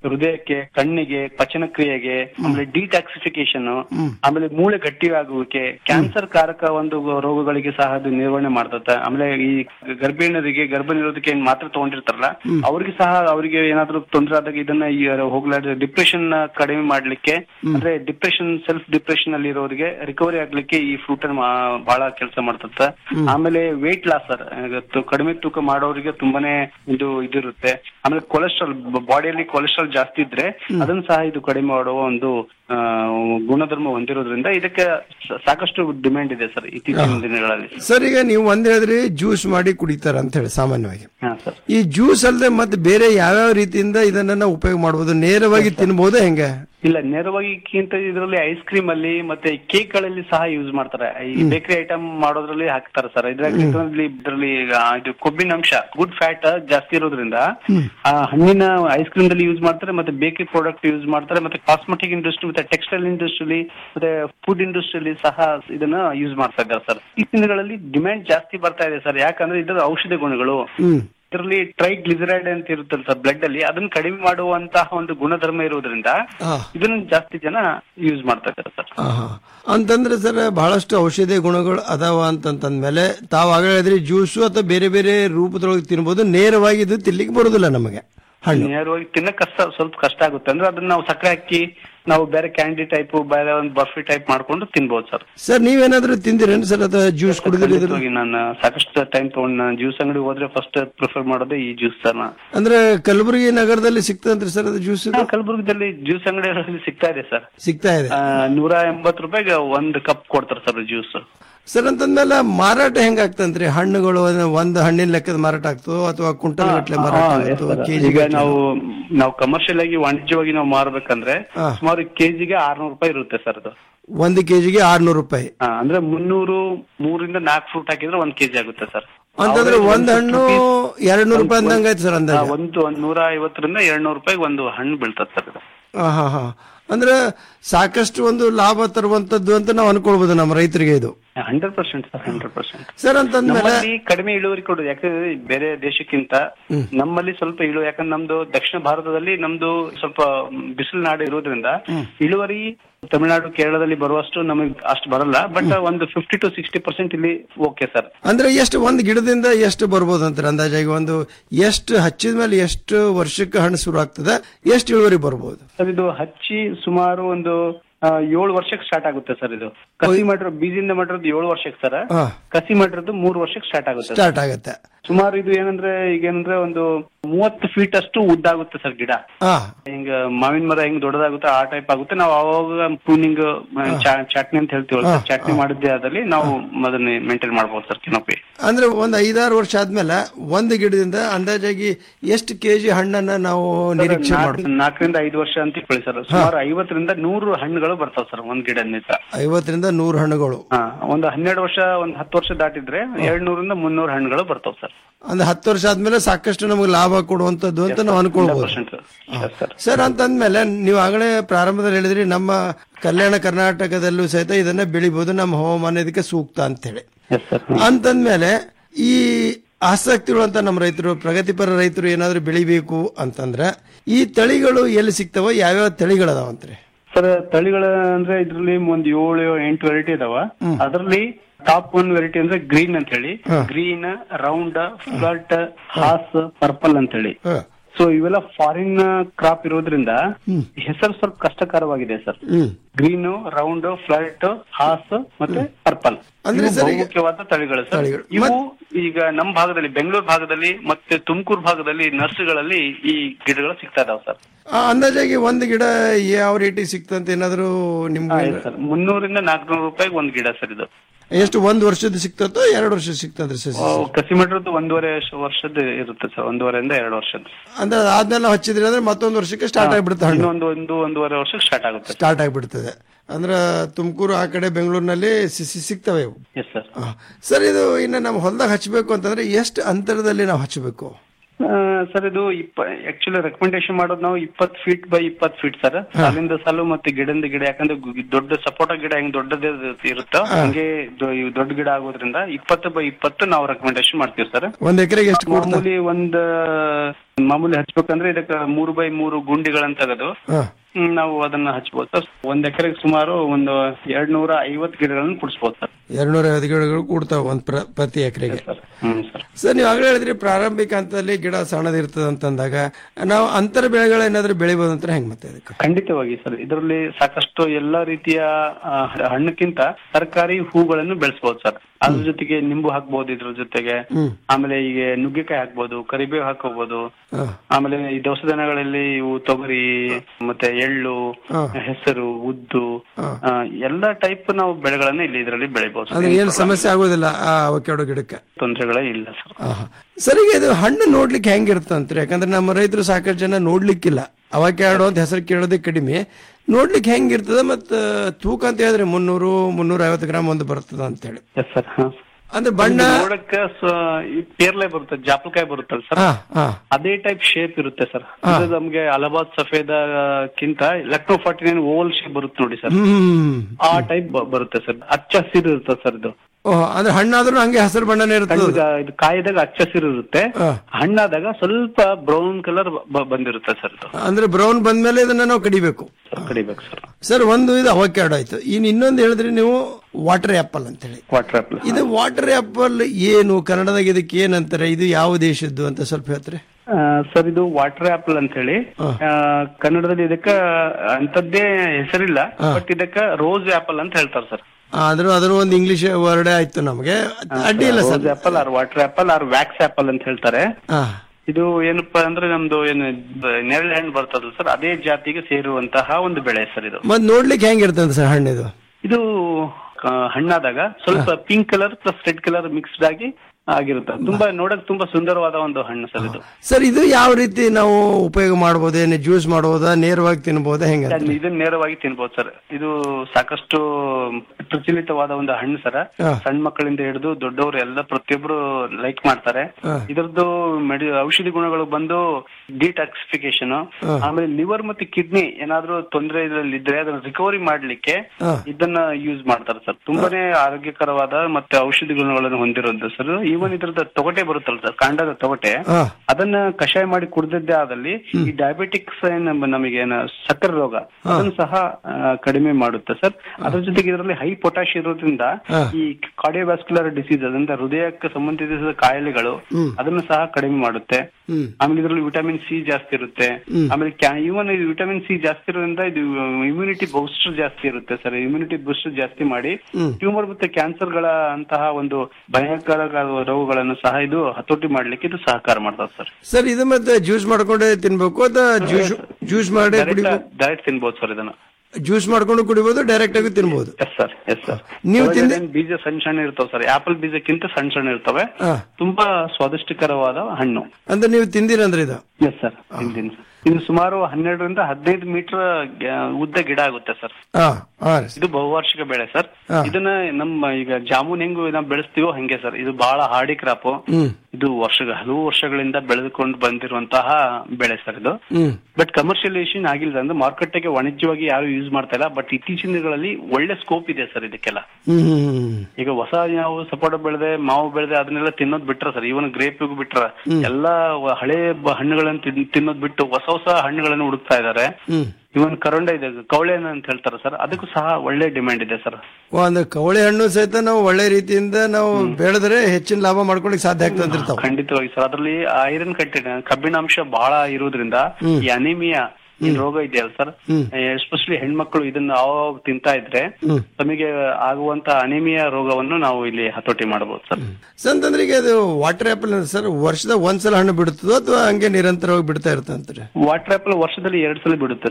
ಹೃದಯಕ್ಕೆ ಕಣ್ಣಿಗೆ ಪಚನ ಕ್ರಿಯೆಗೆ ಆಮೇಲೆ ಡಿಟಾಕ್ಸಿಫಿಕೇಶನ್ ಆಮೇಲೆ ಮೂಳೆ ಗಟ್ಟಿಯಾಗುವಿಕೆ ಕ್ಯಾನ್ಸರ್ ಕಾರಕ ಒಂದು ರೋಗಗಳಿಗೆ ಸಹ ಅದು ನಿರ್ವಹಣೆ ಮಾಡ್ತದೆ ಆಮೇಲೆ ಈ ಗರ್ಭಿಣಿಯರಿಗೆ ಗರ್ಭ ನಿರೋಧಕ್ಕೆ ಏನ್ ಮಾತ್ರ ತಗೊಂಡಿರ್ತಾರಲ್ಲ ಅವ್ರಿಗೆ ಸಹ ಅವರಿಗೆ ಏನಾದ್ರೂ ತೊಂದರೆ ಆದಾಗ ಇದನ್ನ ಈ ಹೋಗ್ಲಾಡ ಡಿಪ್ರೆಷನ್ ಕಡಿಮೆ ಮಾಡ್ಲಿಕ್ಕೆ ಅಂದ್ರೆ ಡಿಪ್ರೆಷನ್ ಸೆಲ್ಫ್ ಡಿಪ್ರೆಷನ್ ಅಲ್ಲಿ ಇರೋರಿಗೆ ರಿಕವರಿ ಆಗ್ಲಿಕ್ಕೆ ಈ ಫ್ರೂಟ್ ಬಹಳ ಕೆಲಸ ಮಾಡ್ತದೆ ಆಮೇಲೆ ವೇಟ್ ಲಾಸ್ ಸರ್ ಕಡಿಮೆ ತೂಕ ಮಾಡೋರಿಗೆ ತುಂಬಾನೇ ಇದು ಇದಿರುತ್ತೆ ಆಮೇಲೆ ಕೊಲೆಸ್ಟ್ರಾಲ್ ಬಾಡಿಯಲ್ಲಿ ಕೊಲೆಸ್ಟ್ರಾಲ್ ಜಾಸ್ತಿ ಇದ್ರೆ ಅದನ್ನ ಸಹ ಇದು ಕಡಿಮೆ ಮಾಡುವ ಒಂದು ಆ, ಗುಣಧರ್ಮ ಹೊಂದಿರೋದ್ರಿಂದ ಇದಕ್ಕೆ ಸ- ಸಾಕಷ್ಟು ಡಿಮ್ಯಾಂಡ್ ಇದೆ ಸರ್ ಇತ್ತೀಚಿನ ದಿನಗಳಲ್ಲಿ ಸರ್ ಈಗ ನೀವು ಒಂದ್ ಹೇಳಿದ್ರಿ ಜ್ಯೂಸ್ ಮಾಡಿ ಕುಡಿತಾರ ಅಂತ ಹೇಳಿ ಸಾಮಾನ್ಯವಾಗಿ ಹಾ ಸರ್ ಈ ಜ್ಯೂಸ್ ಅಲ್ಲದೆ ಮತ್ತೆ ಬೇರೆ ಯಾವ್ಯಾವ ರೀತಿಯಿಂದ ಇದನ್ನ ನಾವು ಉಪಯೋಗ ಮಾಡಬಹುದು ನೇರವಾಗಿ ತಿನ್ಬಹುದಾ ಹೆಂಗೆ ಇಲ್ಲ ನೇರವಾಗಿಕ್ಕಿಂತ ಇದರಲ್ಲಿ ಐಸ್ ಕ್ರೀಮ್ ಅಲ್ಲಿ ಮತ್ತೆ ಕೇಕ್ ಗಳಲ್ಲಿ ಸಹ ಯೂಸ್ ಮಾಡ್ತಾರೆ ಈ ಬೇಕರಿ ಐಟಮ್ ಮಾಡೋದ್ರಲ್ಲಿ ಹಾಕ್ತಾರೆ ಸರ್ ಇದ್ರಲ್ಲಿ ಇದರಲ್ಲಿ ಇದು ಕೊಬ್ಬಿನ ಅಂಶ ಗುಡ್ ಫ್ಯಾಟ್ ಜಾಸ್ತಿ ಇರೋದ್ರಿಂದ ಆ ಹಣ್ಣಿನ ಐಸ್ ಕ್ರೀಮ್ ದಲ್ಲಿ ಯೂಸ್ ಮಾಡ್ತಾರೆ ಮತ್ತೆ ಬೇಕರಿ ಪ್ರಾಡಕ್ಟ್ ಯೂಸ್ ಮಾಡ್ತಾರೆ ಮತ್ತೆ ಕಾಸ್ಮೆಟಿಕ್ ಇಂಡಸ್ಟ್ರಿ ಮತ್ತೆ ಟೆಕ್ಸ್ಟೈಲ್ ಇಂಡಸ್ಟ್ರಿಲಿ ಮತ್ತೆ ಫುಡ್ ಇಂಡಸ್ಟ್ರಿಯಲ್ಲಿ ಸಹ ಇದನ್ನ ಯೂಸ್ ಮಾಡ್ತಾ ಇದ್ದಾರೆ ಸರ್ ಈ ದಿನಗಳಲ್ಲಿ ಡಿಮ್ಯಾಂಡ್ ಜಾಸ್ತಿ ಬರ್ತಾ ಇದೆ ಸರ್ ಯಾಕಂದ್ರೆ ಇದರ ಔಷಧಿ ಗುಣಗಳು ಇದರಲ್ಲಿ ಟ್ರೈಗ್ಲಿಸರೈಡ್ ಅಂತ ಇರುತ್ತಲ್ಲ ಸರ್ ಬ್ಲಡ್ ಅಲ್ಲಿ ಅದನ್ನ ಕಡಿಮೆ ಮಾಡುವಂತಹ ಒಂದು ಗುಣಧರ್ಮ ಇರುವುದರಿಂದ ಹಾ. ಇದನ್ನ ಜಾಸ್ತಿ ಜನ ಯೂಸ್ ಮಾಡ್ತಾ ಇದ್ದಾರೆ ಸರ್ ಆಹಾ. ಅಂತಂದ್ರೆ ಸರ್ ಬಹಳಷ್ಟು ಔಷಧಿ ಗುಣಗಳು ಅದಾವ ಅಂತಂತಂದ್ಮೇಲೆ ತಾವು ಆಗ ಹೇಳಿದ್ರಿ ಜ್ಯೂಸು ಅಥವಾ ಬೇರೆ ಬೇರೆ ರೂಪದೊಳಗೆ ತಿನ್ಬೋದು ನೇರವಾಗಿ ಇದು ತಿನ್ಲಿಕ್ಕೆ ಬರುದಿಲ್ಲ ನಮಗೆ ಹಣ್ಣು ನೇರವಾಗಿ ತಿನ್ನಕ್ ಕಷ್ಟ ಸ್ವಲ್ಪ ಕಷ್ಟ ಆಗುತ್ತೆ ಅಂದ್ರೆ ಅದನ್ನ ನಾವು ಸಕ್ಕರೆ ಹಾಕಿ ನಾವು ಬೇರೆ ಕ್ಯಾಂಡಿ ಟೈಪ್ ಬೇರೆ ಒಂದು ಬರ್ಫಿ ಟೈಪ್ ಮಾಡ್ಕೊಂಡು ತಿನ್ಬೋದು ಸರ್ ಸರ್ ನೀವೇನಾದ್ರೂ ತಿಂದಿರೇನು ಸರ್ ಅಥವಾ ಜ್ಯೂಸ್ ಕುಡಿದಿರಿ ಖಂಡಿತವಾಗಿ ನಾನು ಸಾಕಷ್ಟು ಟೈಮ್ ತಗೊಂಡು ನಾನು ಜ್ಯೂಸ್ ಅಂಗಡಿ ಹೋದ್ರೆ ಫಸ್ಟ್ ಪ್ರಿಫರ್ ಮಾಡೋದೇ ಈ ಜ್ಯೂಸ್ ಸರ್ ಅಂದ್ರೆ ಕಲಬುರಗಿ ನಗರದಲ್ಲಿ ಸಿಗ್ತದಂತ್ರಿ ಸರ್ ಅದು ಜ್ಯೂಸ್ ಕಲಬುರಗಿದಲ್ಲಿ ಜ್ಯೂಸ್ ಅಂಗಡಿಗಳಲ್ಲಿ ಸಿಗ್ತಾ ಇದೆ ಸರ್ ಸಿಗ್ತಾ ಇದೆ ನೂರ ಎಂಬತ್ತು ರೂಪಾಯಿಗೆ ಒಂದು ಕಪ್ ಕೊಡ್ತಾರೆ ಸರ್ ಜ್ಯೂಸ್ ಸರ್ ಅಂತಂದ್ಮೇಲೆ ಮಾರಾಟ ಹೆಂಗಾಗ್ತಂತ್ರಿ ಹಣ್ಣುಗಳು ಒಂದು ಹಣ್ಣಿನ ಲೆಕ್ಕದ ಮಾರಾಟ ಆಗ್ತೋ ಅಥವಾ ಕುಂಟಲ್ ಗಟ್ಲೆ ಮಾರಾಟ ಹಾ, ಆಗುತ್ತೋ yes sir. ಕೆಜಿ ಈಗ ನಾವು ನಾವು ಕಮರ್ಷಿಯಲ್ ಆಗಿ ವಾಣಿಜ್ಯವಾಗಿ ನಾವು ಮಾರ್ಬೇಕಂದ್ರೆ ಹಾ. ಸುಮಾರು ಕೆಜಿಗೆ ಆರ್ನೂರು ರೂಪಾಯಿ ಇರುತ್ತೆ ಸರ್ ಅದು ಒಂದು ಕೆಜಿಗೆ ಆರ್ನೂರು ರೂಪಾಯಿ ಹಾ, ಅಂದ್ರೆ ಮುನ್ನೂರು ಮೂರಿಂದ ನಾಲ್ಕು ಫ್ರೂಟ್ ಹಾಕಿದ್ರೆ ಒಂದ್ ಕೆಜಿ ಆಗುತ್ತೆ ಸರ್ ಅಂತಂದ್ರೆ ಒಂದ್ ಹಣ್ಣು ಎರಡ್ ನೂರು ರೂಪಾಯಿ ಅಂದಂಗಾಯ್ತು ಸರ್ ಅಂದಾಜು ಒಂದು ಒಂದ್ ನೂರ ಐವತ್ತರಿಂದ ಎರಡ್ ನೂರು ರೂಪಾಯಿ ಒಂದು ಹಣ್ಣು ಬೀಳ್ತದೆ ಸರ್ ಇದು ಹಾ ಹಾ ಹಾ ಅಂದ್ರೆ ಸಾಕಷ್ಟು ಒಂದು ಲಾಭ ತರುವಂತದ್ದು ಅಂತ ನಾವು ಅನ್ಕೊಳ್ಬಹುದು ನಮ್ಮ ರೈತರಿಗೆ ಇದು hundred percent sir hundred percent sir ಅಂತಂದ್ಮೇಲೆ ನಮ್ಮಲ್ಲಿ ಕಡಿಮೆ ಇಳುವರಿ ಕೊಡುದು ಯಾಕಂದ್ರೆ ಬೇರೆ ದೇಶಕ್ಕಿಂತ ನಮ್ಮಲ್ಲಿ ಸ್ವಲ್ಪ ಇಳು ಯಾಕಂದ್ರೆ ನಮ್ದು ದಕ್ಷಿಣ ಭಾರತದಲ್ಲಿ ನಮ್ದು ಸ್ವಲ್ಪ ಬಿಸಿಲು ನಾಡು ಇರೋದ್ರಿಂದ ಇಳುವರಿ ತಮಿಳುನಾಡು ಕೇರಳದಲ್ಲಿ ಬರುವಷ್ಟು ನಮಗೆ ಅಷ್ಟು ಬರಲ್ಲ ಬಟ್ ಒಂದು ಫಿಫ್ಟಿ ಟು ಸಿಕ್ಸ್ಟಿ ಪರ್ಸೆಂಟ್ ಇಲ್ಲಿ ಓಕೆ ಸರ್ ಅಂದ್ರೆ ಎಷ್ಟು ಒಂದು ಗಿಡದಿಂದ ಎಷ್ಟು ಬರ್ಬೋದು ಅಂತಾರೆ ಅಂದಾಜಾಗಿ ಒಂದು ಎಷ್ಟು ಹಚ್ಚಿದ ಮೇಲೆ ಎಷ್ಟು ವರ್ಷಕ್ಕೆ ಹಣ್ಣು ಶುರು ಆಗ್ತದೆ ಎಷ್ಟು ಇಳುವರಿ ಬರ್ಬೋದು ಸರ್ ಇದು ಹಚ್ಚಿ ಸುಮಾರು ಒಂದು ಆ, ಏಳು ವರ್ಷಕ್ಕೆ ಸ್ಟಾರ್ಟ್ ಆಗುತ್ತೆ ಸರ್ ಇದು ಕಸಿ ಮಾಡಿರೋ ಬೀಜದಿಂದ ಮಾಡಿರೋದು ಏಳು ವರ್ಷಕ್ಕೆ ಸರ್ ಹಾ. ಕಸಿ ಮಾಡಿರೋದು ಮೂರು ವರ್ಷಕ್ಕೆ ಸ್ಟಾರ್ಟ್ ಆಗುತ್ತೆ sir. ಸ್ಟಾರ್ಟ್ ಆಗತ್ತೆ ಸುಮಾರು ಇದು ಏನಂದ್ರೆ ಈಗ ಏನಂದ್ರೆ ಒಂದು ಮೂವತ್ತು ಫೀಟ್ ಅಷ್ಟು ಉದ್ದಾಗುತ್ತೆ ಸರ್ ಗಿಡ ಹಾ ಹಿಂಗ ಮಾವಿನ ಮರ ಹೆಂಗ್ ದೊಡ್ಡದಾಗುತ್ತೆ ಆ ಟೈಪ್ ಆಗುತ್ತೆ ನಾವು ಅವಾಗ ಪ್ರೂನಿಂಗ್ ಚಾಟ್ನಿ ಅಂತ ಹೇಳ್ತೀವಲ್ಲ ಹಾ, ಸರ್ ಚಾಟ್ನಿ ಮಾಡಿದ್ದೆ ಅದಲ್ಲಿ ನಾವು ಅದನ್ನ ಮೇಂಟೈನ್ ಮಾಡ್ಬೋದು ಸರ್ ಕೆನೋಪಿ ಅಂದ್ರೆ ಒಂದ್ ಐದಾರು ವರ್ಷ ಆದ್ಮೇಲೆ ಒಂದು ಗಿಡದಿಂದ ಅಂದಾಜಾಗಿ ಎಷ್ಟು ಕೆಜಿ ಹಣ್ಣನ್ನ ನಾವು ನಿರೀಕ್ಷೆ ಮಾಡ್ಬೋದು ನಾಲ್ಕರಿಂದ ಐದು ವರ್ಷ ಅಂತ ಇಟ್ಕೊಳ್ಳಿ ಸರ್ ಸುಮಾರು ಐವತ್ತರಿಂದ ನೂರು ಹಣ್ಣುಗಳು ಬರ್ತಾವ ಸರ್ ಒಂದ್ ಗಿಡದಿಂದ ಐವತ್ತರಿಂದ ನೂರು ಹಣ್ಣುಗಳು ಹಾ ಒಂದು ಹನ್ನೆರಡು ವರ್ಷ ಒಂದ್ ಹತ್ತು ವರ್ಷ ದಾಟಿದ್ರೆ ಎರಡ್ ನೂರಿಂದ ಮುನ್ನೂರು ಹಣ್ಣುಗಳು ಬರ್ತಾವ ಸರ್ ಅಂದ್ರೆ ಹತ್ತು ವರ್ಷ ಆದ್ಮೇಲೆ ಸಾಕಷ್ಟು ನಮಗೆ ಲಾಭ ಕೊಡುವಂತದ್ದು ಅಂತ ನಾವು ಅನ್ಕೊಳ್ಬಹುದು ಸರ್ ಅಂತಂದ್ಮೇಲೆ ನೀವು ಆಗಲೇ ಪ್ರಾರಂಭದಲ್ಲಿ ಹೇಳಿದ್ರಿ ನಮ್ಮ ಕಲ್ಯಾಣ ಕರ್ನಾಟಕದಲ್ಲೂ ಸಹಿತ ಇದನ್ನ ಬೆಳಿಬಹುದು ನಮ್ಮ ಹವಾಮಾನ ಇದಕ್ಕೆ ಸೂಕ್ತ ಅಂತ ಹೇಳಿ ಅಂತಂದ್ಮೇಲೆ ಈ ಆಸಕ್ತಿಗಳು ಅಂತ ನಮ್ಮ ರೈತರು ಪ್ರಗತಿಪರ ರೈತರು ಏನಾದ್ರು ಬೆಳಿಬೇಕು ಅಂತಂದ್ರೆ ಈ ತಳಿಗಳು ಎಲ್ಲಿ ಸಿಗ್ತಾವ ಯಾವ್ಯಾವ ತಳಿಗಳದಾವಂತ್ರಿ ಸರ್ ತಳಿಗಳ ಅಂದ್ರೆ ಇದ್ರಲ್ಲಿ ಒಂದ್ ಏಳು ಎಂಟು ವೆರೈಟಿ ಇದಾವ ಅದರಲ್ಲಿ ಟಾಪ್ ಒನ್ ವೆರೈಟಿ ಅಂದ್ರೆ ಗ್ರೀನ್ ಅಂತ ಹೇಳಿ green round flat Hass purple ಅಂತ ಹೇಳಿ ಸೊ ಇವೆಲ್ಲ ಫಾರಿನ್ ಕ್ರಾಪ್ ಇರೋದ್ರಿಂದ ಹೆಸರು ಸ್ವಲ್ಪ ಕಷ್ಟಕರವಾಗಿದೆ sir green round flat Hass ಮತ್ತೆ ಪರ್ಪಲ್ ಅಂದ್ರೆ ಸರ್ ಈಗ- ಮುಖ್ಯವಾದ ತಳಿಗಳು ಸರ್ ತಳಿಗಳು. ಇವು ಈಗ ನಮ್ಮ ಭಾಗದಲ್ಲಿ ಬೆಂಗಳೂರು ಭಾಗದಲ್ಲಿ ಮತ್ತೆ ತುಮಕೂರು ಭಾಗದಲ್ಲಿ ನರ್ಸ್ಗಳಲ್ಲಿ ಈ ಗಿಡಗಳು ಸಿಗ್ತಾ ಇದಾವೆ ಸರ್ ಆ, ಅಂದಾಜಾಗಿ ಒಂದು ಗಿಡ ಯಾವ ರೇಟಿಗೆ ಸಿಕ್ತಂತ ಏನಾದ್ರು ನಿಮ್ಗೆ ಸರ್ ಮುನ್ನೂರಿಂದ ನಾಲ್ಕುನೂರು ರೂಪಾಯಿಗೆ ಒಂದ್ ಗಿಡ ಸರ್ ಇದು ಎಷ್ಟು ಒಂದ್ ವರ್ಷದ ಸಿಕ್ತತ್ತೋ ಎರಡು ವರ್ಷ ಸಿಕ್ತಂದ್ರೆ ಸಸಿ ಆ, ಕಸಿ ಮಾಡಿರೋದು ಒಂದೂವರೆ ಶ- ವರ್ಷದ ಇರುತ್ತೆ ಸರ್ ಒಂದೂವರೆಯಿಂದ ಎರಡು ವರ್ಷದ ಅಂದ್ರೆ ಅದಾದ್ಮೇಲೆ ನಾವು ಹಚ್ಚಿದ್ರಿ ಅಂದ್ರೆ ಮತ್ತೊಂದು ವರ್ಷಕ್ಕೆ ಸ್ಟಾರ್ಟ್ ಆಗ್ಬಿಡುತ್ತೆ ಹಣ್ಣು ಇನ್ನೊಂದು ಒಂದು ಒಂದೂವರೆ ವರ್ಷಕ್ಕೆ ಸ್ಟಾರ್ಟ್ ಆಗುತ್ತೆ ಸ್ಟಾರ್ಟ್ ಆಗ್ಬಿಡ್ತದೆ ಅಂದ್ರೆ ತುಮಕೂರು ಆ ಕಡೆ ಬೆಂಗಳೂರಿನಲ್ಲಿ ಸಿಸಿ ಸಿಗ್ತವೆ ಇವು ಎಸ್ ಸರ್ ಆ, ಸರ್ ಇದು ಇನ್ನು ನಮ್ಮ ಹೊಲದಾಗ ಹಚ್ಚಬೇಕು ಅಂತಂದ್ರೆ ಎಷ್ಟು ಅಂತರದಲ್ಲಿ ನಾವು ಹಚ್ಚಬೇಕು ಸರ್ ಇದು ಇಪ್ಪ ಆಕ್ಚುಲಿ ರೆಕಮೆಂಡೇಶನ್ ಮಾಡೋದು ನಾವು ಇಪ್ಪತ್ ಫೀಟ್ ಬೈ ಇಪ್ಪತ್ ಫೀಟ್ ಸರ್ ಸಾಲಿಂದ ಸಾಲು ಮತ್ತೆ ಗಿಡದಿಂದ ಗಿಡ ಯಾಕಂದ್ರೆ ಗು- ದೊಡ್ಡ ಸಪೋಟ ಗಿಡ ಹೆಂಗ್ ದೊಡ್ಡದೇ ಇರುತ್ತೋ ಹಂಗೆ ದೊ- ಇವು ದೊಡ್ಡ ಗಿಡ ಆಗೋದ್ರಿಂದ ಇಪ್ಪತ್ತು ಬೈ ಇಪ್ಪತ್ತು ನಾವು ರೆಕಮೆಂಡೇಶನ್ ಮಾಡ್ತೀವಿ ಸರ್ ಒಂದ್ ಎಕರೆಗೆ ಎಷ್ಟು ಕೊಡ್ತಾರೆ ಮಾಮೂಲಿ ಒಂದ್ ಮಾಮೂಲಿ ಹಚ್ಬೇಕಂದ್ರೆ ಇದಕ್ಕೆ ಮೂರು ಬೈ ಮೂರು ಗುಂಡಿಗಳನ್ನ ತೆಗೆದು ಹಾ. ಹ್ಮ್, ನಾವು ಅದನ್ನ ಹಚ್ಬೋದು ಸರ್ ಒಂದ್ ಎಕರೆಗೆ ಸುಮಾರು ಒಂದು ಎರಡ್ ನೂರ ಐವತ್ ಗಿಡಗಳನ್ನ ಕುಡಿಸ್ಬೋದು ಸರ್ ಎರಡ್ನೂರ ಐವತ್ತು ಗಿಡಗಳು ಕೂಡ್ತಾವ ಒಂದ್ ಪ್ರ- ಪ್ರತಿ ಎಕರೆಗೆ ಹ್ಮ್ ಸರ್ ಸರ್ ನೀವು ಆಗಲೇ ಹೇಳಿದ್ರಿ ಪ್ರಾರಂಭಿಕ ಹಂತದಲ್ಲಿ ಗಿಡ ಸಣ್ಣದಿರ್ತದೆ ಅಂತಂದಾಗ ನಾವು ಅಂತರ ಬೆಳೆಗಳೇನಾದ್ರೂ ಬೆಳಿಬೋದು ಅಂತ ಹೆಂಗ್ ಮತ್ತೆ ಅದಕ್ಕೆ ಖಂಡಿತವಾಗಿ ಸರ್ ಇದರಲ್ಲಿ ಸಾಕಷ್ಟು ಎಲ್ಲಾ ರೀತಿಯ ಆ, ಹಣ್ಣಕ್ಕಿಂತ ತರಕಾರಿ ಹೂಗಳನ್ನು ಬೆಳೆಸಬಹುದು ಸರ್ ಅದ್ರ ಜೊತೆಗೆ ನಿಂಬು ಹಾಕ್ಬಹುದು ಇದ್ರ ಜೊತೆಗೆ ಆಮೇಲೆ ಈಗ ನುಗ್ಗೆಕಾಯಿ ಹಾಕ್ಬೋದು ಕರಿಬೇವು ಹಾಕೋಬಹುದು ಹಾ. ಆಮೇಲೆ ಈ ದವಸ ಧಾನ್ಯಗಳಲ್ಲಿ ಇವು ತೊಗರಿ ಮತ್ತೆ ಎಳ್ಳು ಹಾ. ಹೆಸರು ಉದ್ದು ಹಾ. ಆ, ಎಲ್ಲಾ ಟೈಪ್ ನಾವು ಬೆಳೆಗಳನ್ನ ಇಲ್ಲಿ ಇದರಲ್ಲಿ ಬೆಳಿಬಹುದು ಅಂದ್ರೆ ಏನು ಸಮಸ್ಯೆ ಆಗೋದಿಲ್ಲ ಆ ಅವಕ್ಯಾಡೋ ಗಿಡಕ್ಕೆ ತೊಂದರೆಗಳೇ ಇಲ್ಲ ಸರ್ ಆಹಾ. ಸರ್ ಈಗ ಇದು ಹಣ್ಣು ನೋಡ್ಲಿಕ್ಕೆ ಹೆಂಗಿರ್ತಂತ್ರಿ ಯಾಕಂದ್ರೆ ನಮ್ಮ ರೈತರು ಸಾಕಷ್ಟು ಜನ ನೋಡ್ಲಿಕ್ಕಿಲ್ಲ ಅವಕ್ಯಾಡೋ ಅಂತ ಹೆಸರು ಕೇಳೋದೇ ಕಡಿಮೆ ನೋಡ್ಲಿಕ್ಕೆ ಹೆಂಗಿರ್ತದ ಮತ್ತ ತೂಕ ಅಂತ ಹೇಳಿದ್ರೆ ಮುನ್ನೂರು ಮುನ್ನೂರ ಐವತ್ತು ಗ್ರಾಮ್ ಒಂದು ಬರ್ತದ ಅಂತ ಹೇಳಿ ಎಸ್ ಸರ್ ಅಂದ್ರೆ ಬಣ್ಣ ನೋಡಕ್ಕೆ ಸ- ಈ ಪೇರ್ಲೆ ಬರುತ್ತೆ ಜಾಪಲ್ಕಾಯಿ ಬರುತ್ತಲ್ಲ ಸರ್ ಹಾ ಹಾ ಅದೇ ಟೈಪ್ ಶೇಪ್ ಇರುತ್ತೆ ಸರ್ ಇದು ನಮ್ಗೆ ಅಲಹಾಬಾದ್ ಸಫೇದ ಕಿಂತ Lucknow forty nine oval shape ಬರುತ್ತೆ ನೋಡಿ ಸರ್ ಹ್ಮ್ ಆ ಟೈಪ್ ಬರುತ್ತೆ ಸರ್ ಹಚ್ಚ ಹಸಿರು ಇರುತ್ತೆ ಸರ್ ಇದು ಓಹ್ ಅಂದ್ರೆ ಹಣ್ಣಾದ್ರೂ ಹಂಗೆ ಹಸಿರು ಬಣ್ಣನೇ ಇರ್ತದ ಕಣ್ಣಿಗೆ ಇದು ಕಾಯಿದಾಗ ಹಚ್ಚ ಹಸಿರು ಇರುತ್ತೆ ಹಣ್ಣಾದಾಗ ಸ್ವಲ್ಪ ಬ್ರೌನ್ ಕಲರ್ ಬಂದಿರುತ್ತೆ ಸರ್ ಇದು ಅಂದ್ರೆ ಬ್ರೌನ್ ಬಂದ್ಮೇಲೆ ಇದನ್ನ ನಾವು ಕಡಿಬೇಕು ಸರ್ ಕಡಿಬೇಕು ಸರ್ ಸರ್ ಒಂದು ಇದು ಅವಕ್ಯಾಡೋ ಆಯ್ತು ಇನ್ ಇನ್ನೊಂದು ಹೇಳಿದ್ರಿ ನೀವು ವಾಟರ್ ಆಪಲ್ ಅಂತ ಹೇಳಿ ವಾಟರ್ ಆಪಲ್ ಇದು ವಾಟರ್ ಆಪಲ್ ಏನು ಕನ್ನಡದಾಗ ಇದಕ್ಕೆ ಏನಂತಾರೆ ಇದು ಯಾವ ದೇಶದ್ದು ಅಂತ ಸ್ವಲ್ಪ ಹೇಳ್ತಾರೆ ಸರ್ ಇದು ವಾಟರ್ ಆಪಲ್ ಅಂತ ಹೇಳಿ ಆ, ಕನ್ನಡದಲ್ಲಿ ಇದಕ್ಕ ಅಂತದ್ದೇ ಹೆಸರಿಲ್ಲ ಬಟ್ ಇದಕ್ಕ ರೋಸ್ ಆಪಲ್ ಅಂತ ಹೇಳ್ತಾರೆ ಸರ್ ಆದ್ರೂ ಅದ್ರ ಒಂದು ಇಂಗ್ಲಿಷ್ ವರ್ಡ್ ಆಯ್ತು ನಮಗೆ ಅಡ್ಡಿ ಇಲ್ಲ sir rose apple or water apple or wax apple ಅಂತ ಹೇಳ್ತಾರೆ ಹಾ ಇದು ಏನಪ್ಪಾ ಅಂದ್ರೆ ನಮ್ದು ಏನು ನೆರಳು ಹಣ್ಣು ಬರ್ತದಲ್ಲ ಸರ್ ಅದೇ ಜಾತಿಗೆ ಸೇರುವಂತಹ ಒಂದು ಬೆಳೆ ಸರ್ ಇದು ಮತ್ ನೋಡ್ಲಿಕ್ಕೆ ಹೆಂಗಿರ್ತದೆ ಸರ್ ಹಣ್ಣಿದು ಇದು ಆ, ಹಣ್ಣಾದಾಗ ಸ್ವಲ್ಪ pink colour plus red colour mixed ಆಗಿ ಆಗಿರುತ್ತೆ ತುಂಬಾ ನೋಡಕ್ ತುಂಬಾ ಸುಂದರವಾದ ಒಂದು ಹಣ್ಣು ಸರ್ ಇದು ಸರ್ ಇದು ಯಾವ ರೀತಿ ನಾವು ಉಪಯೋಗ ಮಾಡಬಹುದು ಏನು ಜ್ಯೂಸ್ ಮಾಡಬಹುದಾ ನೇರವಾಗಿ ತಿನ್ಬಹುದಾ ಹೆಂಗ ಇದನ್ನ ನೇರವಾಗಿ ತಿನ್ಬೋದು ಸರ್ ಇದು ಸಾಕಷ್ಟು ಪ್ರಚಲಿತವಾದ ಒಂದು ಹಣ್ಣು ಸರ್ ಹಾ. ಸಣ್ಣ ಮಕ್ಕಳಿಂದ ಹಿಡಿದು ದೊಡ್ಡವರು ಎಲ್ಲ ಪ್ರತಿಯೊಬ್ರು ಲೈಕ್ ಮಾಡ್ತಾರೆ ಹಾ. ಇದರದ್ದು ಮೆಡಿ ಔಷಧಿ ಗುಣಗಳು ಬಂದು ಡಿಟಾಕ್ಸಿಫಿಕೇಶನ್ ಹಾ. ಆಮೇಲೆ ಲಿವರ್ ಮತ್ತೆ ಕಿಡ್ನಿ ಏನಾದ್ರೂ ತೊಂದರೆ ಇದ್ರಲ್ಲಿ ಇದ್ರೆ ಅದನ್ನ ರಿಕವರಿ ಮಾಡ್ಲಿಕ್ಕೆ ಹಾ. ಇದನ್ನ ಯೂಸ್ ಮಾಡ್ತಾರೆ ಸರ್ ತುಂಬಾನೇ ಆರೋಗ್ಯಕರವಾದ ಮತ್ತೆ ಔಷಧಿ ಗುಣಗಳನ್ನು ಹೊಂದಿರೋದು ಸರ್ ಈವನ್ ಇದ್ರದ ತೊಗಟೆ ಬರುತ್ತಲ್ಲ ಸರ್ ಕಾಂಡದ ತೊಗಟೆ ಹಾ. ಅದನ್ನ ಕಷಾಯ ಮಾಡಿ ಕುಡಿದಿದ್ದೇ ಆದಲ್ಲಿ ಈ ಡಯಾಬಿಟಿಕ್ಸ್ ನಮಗೆ ಏನು ಸಕ್ಕರೆ ರೋಗ ಅದನ್ನು ಸಹ ಆ, ಕಡಿಮೆ ಮಾಡುತ್ತೆ ಸರ್ ಅದ್ರ ಜೊತೆಗೆ ಇದರಲ್ಲಿ ಹೈ ಪೊಟ್ಯಾಶ್ ಇರೋದ್ರಿಂದ ಹಾ. ಈ ಕಾರ್ಡಿಯೋವ್ಯಾಸ್ಕ್ಯುಲರ್ ಡಿಸೀಸ್ ಅದರಿಂದ ಹೃದಯಕ್ಕೆ ಸಂಬಂಧಿಸಿದ ಕಾಯಿಲೆಗಳು ಅದನ್ನು ಸಹ ಕಡಿಮೆ ಮಾಡುತ್ತೆ ಹ್ಮ್. ಆಮೇಲೆ ಇದರಲ್ಲಿ ವಿಟಮಿನ್ ಸಿ ಜಾಸ್ತಿ ಇರುತ್ತೆ ಆಮೇಲೆ ಈವನ್ ಇದು ವಿಟಮಿನ್ ಸಿ ಜಾಸ್ತಿ ಇರೋದ್ರಿಂದ ಇದು ಇಮ್ಯುನಿಟಿ ಬೂಸ್ಟರ್ ಜಾಸ್ತಿ ಇರುತ್ತೆ ಸರ್ ಇಮ್ಯುನಿಟಿ ಬೂಸ್ಟರ್ ಜಾಸ್ತಿ ಮಾಡಿ ಟ್ಯೂಮರ್ ಮತ್ತೆ ಕ್ಯಾನ್ಸರ್ ಗಳ ಅಂತಹ ಒಂದು ಭಯಂಕರ ರೋಗಗಳನ್ನು ಸಹ ಇದು ಹತೋಟಿ ಮಾಡ್ಲಿಕ್ಕೆ ಇದು ಸಹಕಾರ ಮಾಡ್ತದೆ ಸರ್ ಸರ್ ಇದು ಮತ್ತೆ ಜ್ಯೂಸ್ ಮಾಡ್ಕೊಂಡೇ ತಿನ್ಬೇಕು ಅಥವಾ ಜ್ಯೂಸ್ ಜ್ಯೂಸ್ ಮಾಡಿ ಕುಡಿಬೇಕು ಡೈರೆಕ್ಟ್ ತಿನ್ಬೋದು ಸರ್ ಇದನ್ನ ಜ್ಯೂಸ್ ಮಾಡ್ಕೊಂಡು ಕುಡಿಬಹುದು ಡೈರೆಕ್ಟ್ ಆಗಿ ತಿನ್ಬಹುದು ಎಸ್ ಸರ್ ಎಸ್ ಸರ್ ನೀವು ತಿಂದಿ ಬೀಜ ಸಣ್ಣ ಸಣ್ಣ ಇರ್ತಾವ ಸರ್ ಆಪಲ್ ಬೀಜಕ್ಕಿಂತ ಸಣ್ಣ ಸಣ್ಣ ಇರ್ತವೆ ಹಾ. ತುಂಬಾ ಸ್ವಾದಿಷ್ಟಕರವಾದ ಹಣ್ಣು ಅಂದ್ರೆ ನೀವು ತಿಂದಿರಂದ್ರೆ ಇದು ಎಸ್ ಸರ್ ತಿಂತೀನಿ ಸರ್ ಇದು ಸುಮಾರು ಹನ್ನೆರಡರಿಂದ ಹದಿನೈದು ಮೀಟರ್ ಉದ್ದ ಗಿಡ ಆಗುತ್ತೆ ಸರ್ ಹಾ ಹಾ ರೀ ಇದು ಬಹುವಾರ್ಷಿಕ ಬೆಳೆ ಸರ್ ಹಾ. ಇದನ್ನ ನಮ್ಮ ಈಗ ಜಾಮೂನ್ ಹೆಂಗು ನಾವು ಬೆಳೆಸ್ತೀವೋ ಹಂಗೆ ಸರ್ ಇದು ಬಹಳ ಹಾರ್ಡಿ ಕ್ರಾಪ್ ಹ್ಮ್ ಇದು ವರ್ಷ ಹಲವು ವರ್ಷಗಳಿಂದ ಬೆಳೆದುಕೊಂಡು ಬಂದಿರುವಂತಹ ಬೆಳೆ ಸರ್ ಇದು ಹ್ಮ್ ಬಟ್ ಕಮರ್ಷಿಯಲೈಸೇಷನ್ ಆಗಿಲ್ಲ ಅಂದ್ರೆ ಮಾರುಕಟ್ಟೆಗೆ ವಾಣಿಜ್ಯವಾಗಿ ಯಾರು ಯೂಸ್ ಮಾಡ್ತಾ ಇಲ್ಲ ಬಟ್ ಇತ್ತೀಚಿನ ದಿನಗಳಲ್ಲಿ ಒಳ್ಳೆ ಸ್ಕೋಪ್ ಇದೆ ಸರ್ ಇದಕ್ಕೆಲ್ಲ ಹ್ಮ್ ಹ್ಮ್ ಈಗ ಹೊಸ ನಾವು ಸಪೋಟ ಬೆಳೆದೆ ಮಾವು ಬೆಳೆದೆ ಅದನ್ನೆಲ್ಲ ತಿನ್ನೋದ್ ಬಿಟ್ರ ಸರ್ ಇವನ್ ಗ್ರೇಪ್ ಬಿಟ್ರ ಎಲ್ಲಾ ವ- ಹಳೆ ಬ- ಹಣ್ಣುಗಳನ್ನ ತಿನ್- ತಿನ್ನೋದ್ ಬಿಟ್ಟು ಹೊಸ ಹೊಸ ಹಣ್ಣುಗಳನ್ನು ಹುಡುಕ್ತಾ ಇದಾರೆ ಹ್ಮ್ ಇವನ್ ಕರಂಡ ಇದೆ ಕವಳೆ ಹಣ್ಣು ಅಂತ ಹೇಳ್ತಾರೆ ಸರ್ ಅದಕ್ಕೂ ಸಹ ಒಳ್ಳೆ ಡಿಮ್ಯಾಂಡ್ ಇದೆ ಸರ್ ಒಂದು ಕವಳೆ ಹಣ್ಣು ಸಹಿತ ನಾವು ಒಳ್ಳೆ ರೀತಿಯಿಂದ ನಾವು ಬೆಳೆದ್ರೆ ಹೆಚ್ಚಿನ ಲಾಭ ಮಾಡ್ಕೊಳಿಕ್ ಸಾಧ್ಯ ಆಗ್ತದೆ ಅಂತಿರ್ತಾವ ಖಂಡಿತವಾಗಿ ಸರ್ ಅದರಲ್ಲಿ ಐರನ್ ಕಂಟೆಂಟ್ ಕಬ್ಬಿಣಾಂಶ ಬಹಳ ಇರೋದ್ರಿಂದ ಈ ಅನಿಮಿಯಾ ಈ ರೋಗ ಇದೆಯಲ್ಲ ಸರ್ ಎಸ್ಪೆಷಲಿ ಹೆಣ್ಮಕ್ಳು ಇದನ್ನ ಅವಾಗ ತಿಂತಾ ಇದ್ರೆ ತಮಗೆ ಆಗುವಂತ ಅನಿಮಿಯಾ ರೋಗವನ್ನು ನಾವು ಇಲ್ಲಿ ಹತೋಟಿ ಮಾಡಬಹುದು ಸರ್ ಸರ್ ಅಂತಂದ್ರೆ ಈಗ ಅದು ವಾಟರ್ ಆಪಲ್ ಸರ್ ವರ್ಷದ ಒಂದ್ಸಲ ಹಣ್ಣು ಬಿಡುತ್ತದೋ ಅಥವಾ ಹಂಗೆ ನಿರಂತರವಾಗಿ ಬಿಡ್ತಾ ಇರ್ತಂತ್ರಿ ವಾಟರ್ ಆಪಲ್ ವರ್ಷದಲ್ಲಿ ಎರಡ್ ಸಲ ಬಿಡುತ್ತೆ ಸರ್